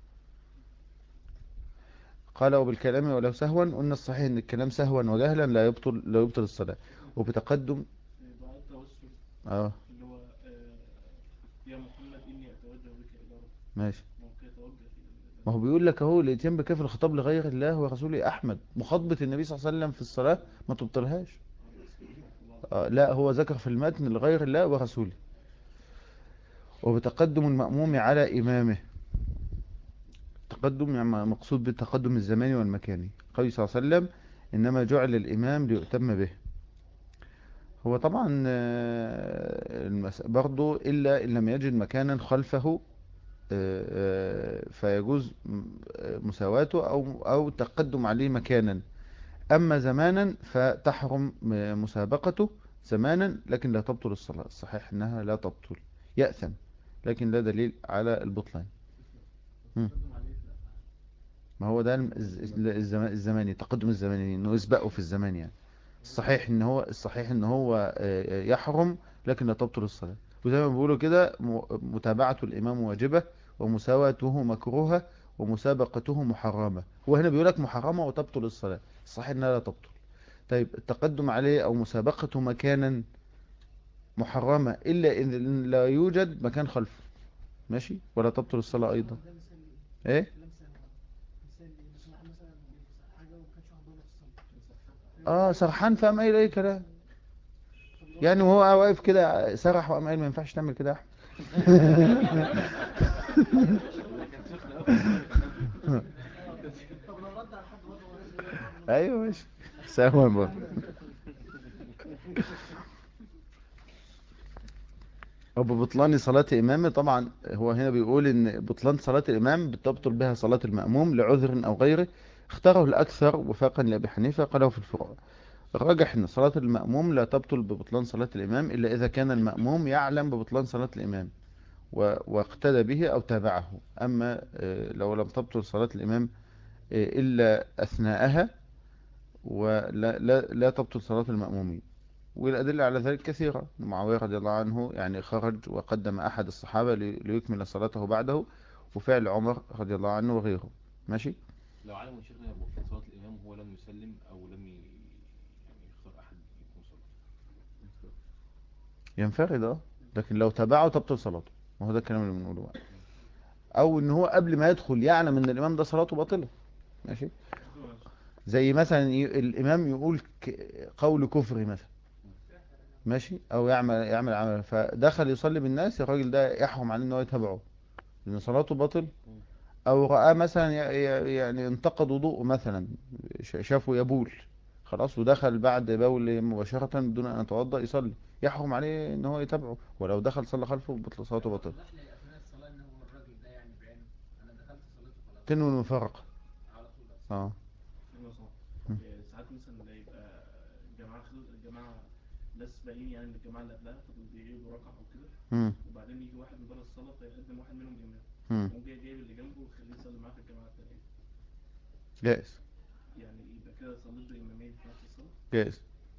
قال وبالكلام ولو سهوا قلنا الصحيح ان الكلام سهوا وجهلا لا يبطل لا يبطل الصلاة وبتقدم دعاء التوسل اه اللي هو آه، يا محمد إني أتوجه بك إلى ربك ماشي ممكن أتوجه إلى ما هو بيقول لك اهو الاتيان بكاف الخطاب لغير الله ورسوله احمد مخاطبة النبي صلى الله عليه وسلم في الصلاة ما تبطلهاش آه لا هو ذكر في المتن لغير الله ورسوله وبتقدم المأموم على إمامه تقدم يعني مقصود بالتقدم الزماني والمكاني قال صلى الله عليه وسلم إنما جعل الإمام ليؤتم به هو طبعا آه، المس- برضو إلا إن لم يجد مكانا خلفه آه، آه، فيجوز م- آه، مساواته أو أو التقدم عليه مكانا أما زمانا فتحرم م- مسابقته زمانا لكن لا تبطل الصلاة الصحيح أنها لا تبطل يأثم لكن لا دليل على البطلان مم. ما هو ده الم- الز- الزمان الزماني التقدم الزماني انه يسبقه في الزمان يعني الصحيح ان هو الصحيح ان هو آه، يحرم لكن لا تبطل الصلاة وزي ما بيقولوا كده م- متابعة الإمام واجبة ومساواته مكروهة ومسابقته محرمة هو هنا بيقول لك محرمة وتبطل الصلاة الصحيح انها لا تبطل طيب التقدم عليه او مسابقته مكانا محرمة الا ان لا يوجد مكان خلفه ماشي ولا تبطل الصلاة ايضا ايه مثال مثال مثال مثلا اه سرحان فقام قايل اي كلام يعني وهو واقف كده سرح وقام قايل ما ينفعش تعمل كده يا احمد ايوه ماشي سهوا برضه وببطلان صلاة إمامه طبعا هو هنا بيقول إن بطلان صلاة الإمام بتبطل بها صلاة المأموم لعذر أو غيره اختاره الأكثر وفاقا لأبي حنيفة قاله في الفروع الراجح أن صلاة المأموم لا تبطل ببطلان صلاة الإمام إلا إذا كان المأموم يعلم ببطلان صلاة الإمام و- واقتدى به أو تابعه أما آه، لو لم تبطل صلاة الإمام آه، إلا أثناءها ولا لا, لا تبطل صلاة المأمومين والأدلة على ذلك كثيرة معاوية رضي الله عنه يعني خرج وقدم أحد الصحابة لي- ليكمل صلاته بعده وفعل عمر رضي الله عنه وغيره ماشي لو علم شيخنا في صلاة الإمام هو لم يسلم أو لم ي- يعني يختار أحد يكون صلاة ينفرد اه لكن لو تبعه تبطل صلاته ما هو ده الكلام اللي بنقوله بقى او ان هو قبل ما يدخل يعلم ان الامام ده صلاته باطله ماشي زي مثلا ي- الامام يقول ك- قول كفري مثلا ماشي او يعمل يعمل عمل فدخل يصلي بالناس الراجل ده يحرم عليه ان هو يتبعه لان صلاته باطل او رآه مثلا ي- ي- يعني انتقد وضوءه مثلا ش- شافه يبول خلاص ودخل بعد بول مباشرة بدون ان يتوضأ يصلي يحرم عليه ان هو يتبعه ولو دخل صلى خلفه بطل صلاته باطل اثناء الصلاه ان هو الراجل ده يعني بعينه انا دخلت صليت خلاص تنوي المفارقة على طول اه ايوه صح مم. إيه، ساعات مثلا يبقى جماعة خل... جماعة ناس باقيين يعني من الجماعة اللي قبلها فبيقعدوا ركعة وكده مم. وبعدين يجي واحد من بره الصلاة فيقدم واحد منهم إمام مم. يقوم جاي جايب اللي جنبه ويخليه يصلي معاه في الجماعة التانية جائز يعني يبقى كده صليت بإمامين في نفس الصلاة جائز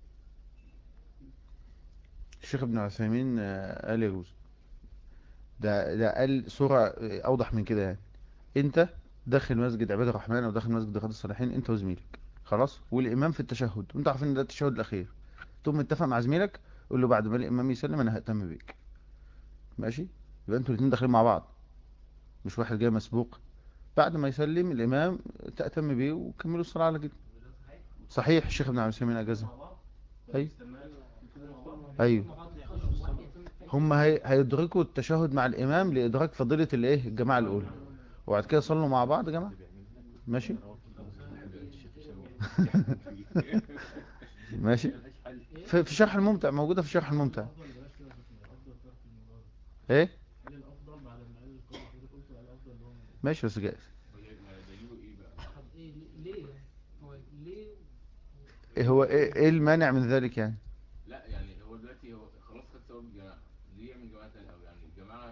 الشيخ ابن عثيمين آه، قال يجوز ده ده قال صورة آه، أوضح من كده يعني أنت داخل مسجد عباد الرحمن أو داخل مسجد رياض الصالحين أنت وزميلك خلاص والإمام في التشهد وأنت عارفين إن ده التشهد الأخير تقوم متفق مع زميلك قول له بعد ما الإمام يسلم أنا ههتم بيك ماشي يبقى أنتوا الاتنين داخلين مع بعض مش واحد جاي مسبوق بعد ما يسلم الإمام تهتم بيه وكملوا الصلاة على كده صحيح الشيخ ابن عثيمين أجازها مع بعض أيوه يستناه يكونوا مع بعض ايوه هم هي... هيدركوا التشهد مع الامام لادراك فضيله الايه الجماعه الاولى وبعد كده صلوا مع بعض يا جماعه ماشي ماشي في, في شرح الممتع موجوده في شرح الممتع الأفضل بلاش كده يا شيخنا، الأفضل ترك الموضوع ده ايه هل الأفضل بعد ما قال القول اللي قلته على الأفضل اللي هو ماشي بس جائز دليله ايه بقى؟ طب ايه ليه ليه هو ليه ايه هو ايه, إيه المانع من ذلك يعني لا يعني هو دلوقتي هو خلاص خد ثواب الجماعه ليه يعمل جماعه تانية او يعني الجماعه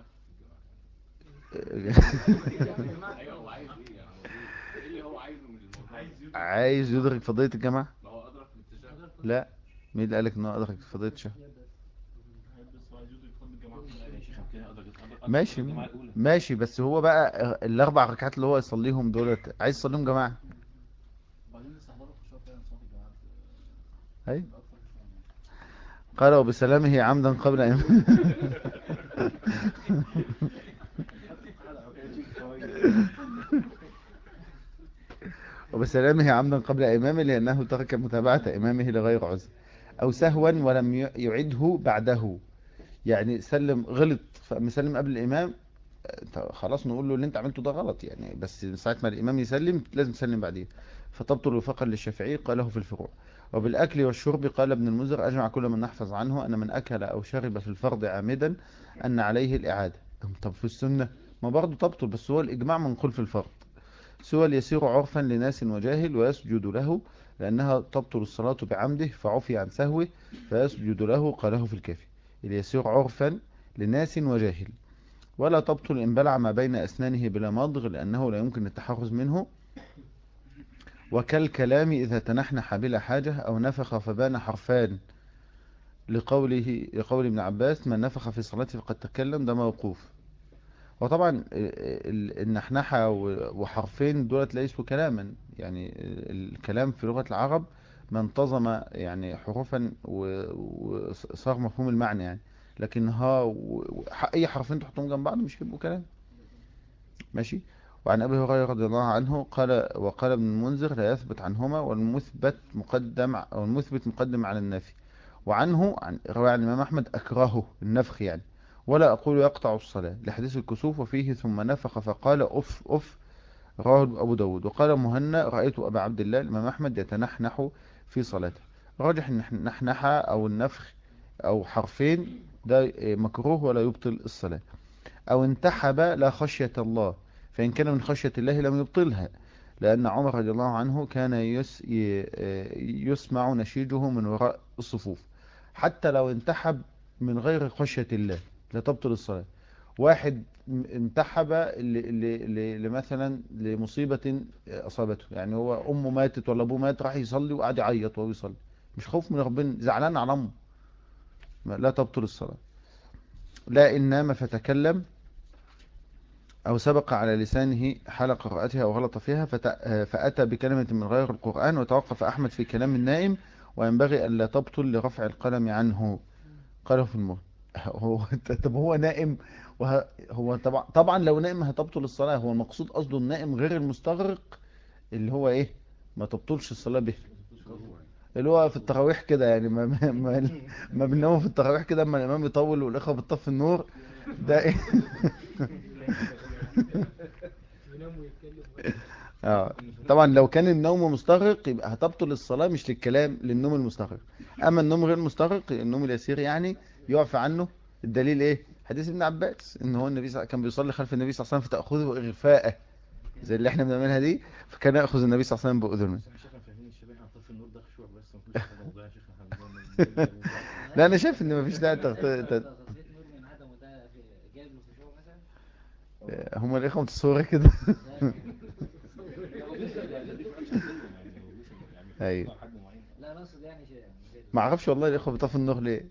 الجماعه ايوه هو عايز ايه يعني هو ايه إيه اللي هو عايزه من الموضوع عايز يدرك فضيله الجماعه ما هو ادرك بالتشهد لا مين اللي قالك انه ادرك فضيله الشهد هيلبس وعايز يدرك الجماعة كلها يا شيخ كده أدرك أدرك ماشي الجماعة الأولى ماشي بس هو بقى الاربع ركعات اللي هو يصليهم دولت عايز يصليهم جماعه وبعدين استحضار الخشوع فعلا صلاة الجماعة ايوه أكثر خشوعا قال وبسلامه عمدا قبل أن وبسلامه عمدا قبل إمامه لأنه ترك متابعة إمامه لغير عذر أو سهوا ولم ي- يعده بعده يعني سلم غلط فمسلم قبل الإمام أنت خلاص نقول له اللي انت عملته ده غلط يعني بس ساعة ما الإمام يسلم لازم تسلم بعديه فتبطل وفقا للشافعي قاله في الفروع وبالأكل والشرب قال ابن المنذر أجمع كل من نحفظ عنه أن من أكل أو شرب في الفرض عامدا أن عليه الإعادة طب في السنة ما برضه تبطل بس هو الإجماع منقول في الفرض سوى يسير عرفا لناس وجاهل ويسجد له لأنها تبطل الصلاة بعمده فعفي عن سهوه فيسجد له قاله في الكافي اليسير عرفا لناس وجاهل ولا تبطل إن بلع ما بين أسنانه بلا مضغ لأنه لا يمكن التحرز منه وكالكلام إذا تنحنح بلا حاجة أو نفخ فبان حرفان لقوله لقول ابن عباس من نفخ في صلاته فقد تكلم ده موقوف وطبعا ال- ال- النحنحة و- وحرفين دولت ليسوا كلاما يعني الكلام في لغة العرب ما انتظم يعني حروفا و- وصار مفهوم المعنى يعني لكن ها و- و- اي حرفين تحطهم جنب بعض مش هيبقوا كلام ماشي وعن أبي هريرة رضي الله عنه قال وقال ابن المنذر لا يثبت عنهما والمثبت مقدم أو المثبت مقدم على النافي وعنه عن رواه عن الإمام أحمد أكرهه النفخ يعني ولا أقول يقطع الصلاة لحديث الكسوف وفيه ثم نفخ فقال أف أف رواه أبو داود وقال مهنا رأيت أبا عبد الله الإمام أحمد يتنحنح في صلاته راجح إن النحنحة أو النفخ أو حرفين ده مكروه ولا يبطل الصلاة أو انتحب لا خشية الله فإن كان من خشية الله لم يبطلها لأن عمر رضي الله عنه كان يس ي- يسمع نشيجه من وراء الصفوف حتى لو انتحب من غير خشية الله لا تبطل الصلاة واحد م- انتحب ل- ل- ل- لمثلا لمصيبة أصابته يعني هو أمه ماتت ولا أبوه مات راح يصلي وقعد يعيط وهو يصلي مش خوف من ربنا زعلان على أمه ما- لا تبطل الصلاة لا إن نام فتكلم أو سبق على لسانه حال قراءتها أو غلط فيها فت- فأتى بكلمة من غير القرآن وتوقف أحمد في كلام النائم وينبغي ألا تبطل لرفع القلم عنه قاله في المغني هو طب هو نائم وه... هو طبعا طبعا لو نائم هتبطل الصلاة هو المقصود قصده النائم غير المستغرق اللي هو ايه ما تبطلش الصلاة به اللي هو في التراويح كده يعني ما ما ما, ما بنناموا في التراويح كده اما الامام يطول والاخوه بتطفي النور ده ايه ينام ويتكلم اه طبعا لو كان النوم مستغرق يبقى هتبطل الصلاة مش للكلام للنوم المستغرق اما النوم غير المستغرق النوم اليسير يعني يعفى عنه الدليل ايه حديث ابن عباس ان هو النبي صلى- كان بيصلي خلف النبي صلى الله عليه وسلم فتأخذه إغفاءه زي اللي احنا بنعملها دي فكان يأخذ النبي صلى الله عليه وسلم بأذنه بس احنا شيخنا فاهمين الشباب عن طرف النور ده خشوع بس مفيش حاجه موضوع يا شيخ احنا بنعمل- لا انا شايف ان مفيش داعي تغط... ت- تصفية نور من عدمه ده في جايب الخشوع مثلا هم الاخوة متصورة كده ايوه لا انا اقصد يعني شيء يعني ما اعرفش والله الاخوة بيطفوا النور ليه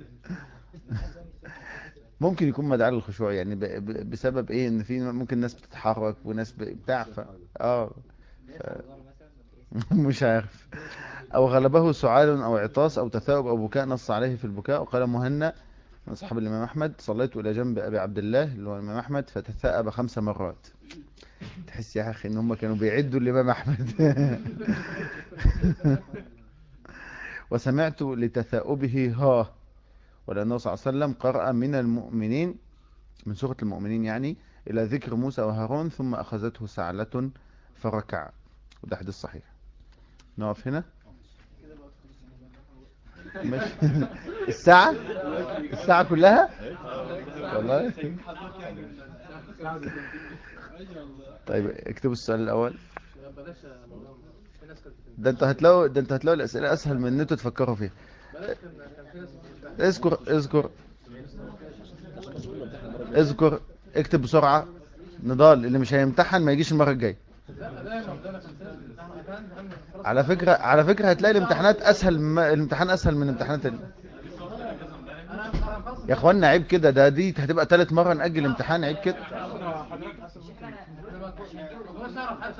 ممكن يكون مدعاة للخشوع يعني ب... ب... بسبب ايه ان في ممكن ناس بتتحرك وناس ب... بتاع ف... اه مش عارف او غلبه سعال او عطاس او تثاؤب او بكاء نص عليه في البكاء وقال مهنا من اصحاب الامام احمد صليت الى جنب ابي عبد الله اللي هو الامام احمد فتثاءب خمس مرات تحس يا اخي ان هم كانوا بيعدوا الامام احمد وسمعت لتثاؤبه ها ولأنه صلى الله عليه وسلم قرأ من المؤمنين من سورة المؤمنين يعني إلى ذكر موسى وهارون ثم أخذته سعلة فركع وده حديث صحيح نقف هنا ماشي الساعة الساعة كلها والله طيب اكتبوا السؤال الأول بلاش موضوع في ناس كانت ده انت هتلاقوا ده انت هتلاقوا الأسئلة أسهل من ان انتوا تفكروا فيها بلاش كان كان في ناس بتفتح. اذكر اذكر اذكر اكتب بسرعة نضال اللي مش هيمتحن ما يجيش المرة الجاية لا لا يا موضوع انا كنت انا كان عندي خلاص على فكرة على فكرة هتلاقي الامتحانات اسهل ما الامتحان اسهل من امتحانات ال... انا انا خلاص يا اخوانا عيب كده ده دي هتبقى ثالث مرة نأجل امتحان عيب كده حضرتك حسن ممكن انا ما كنتش مش عارف حتى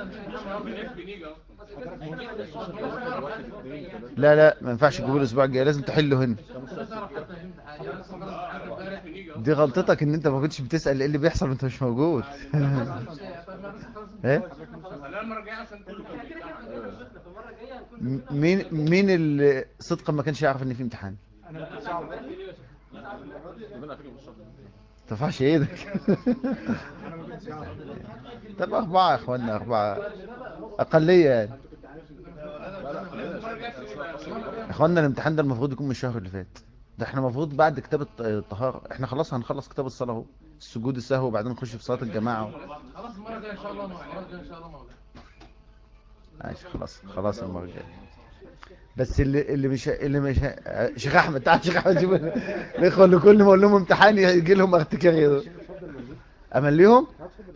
لا لا ما ينفعش تجيبوا الاسبوع الجاي لازم تحله هنا دي غلطتك ان انت ما كنتش بتسأل ايه اللي بيحصل وانت مش موجود ايه خلينا المره الجايه عشان كله كان بيتكلم. م- مين مين اللي صدقا ما كانش يعرف ان في امتحان ترفعش ايدك طب اربعة يا اخوانا اربعة اقلية يعني يا اخوانا الامتحان ده المفروض يكون من الشهر اللي فات ده احنا المفروض بعد كتاب الط- الطهارة احنا خلاص هنخلص كتاب الصلاة اهو السجود السهو وبعدين نخش في صلاة الجماعة خلاص المره الجايه ان شاء الله المره الجايه ان شاء الله مولانا ماشي خلاص خلاص المرة الجاية بس اللي اللي مش اللي مش شيخ احمد تعال شيخ احمد شوف الاخوه اللي كل ما اقول لهم امتحان يجي لهم ارتكاريه دول امليهم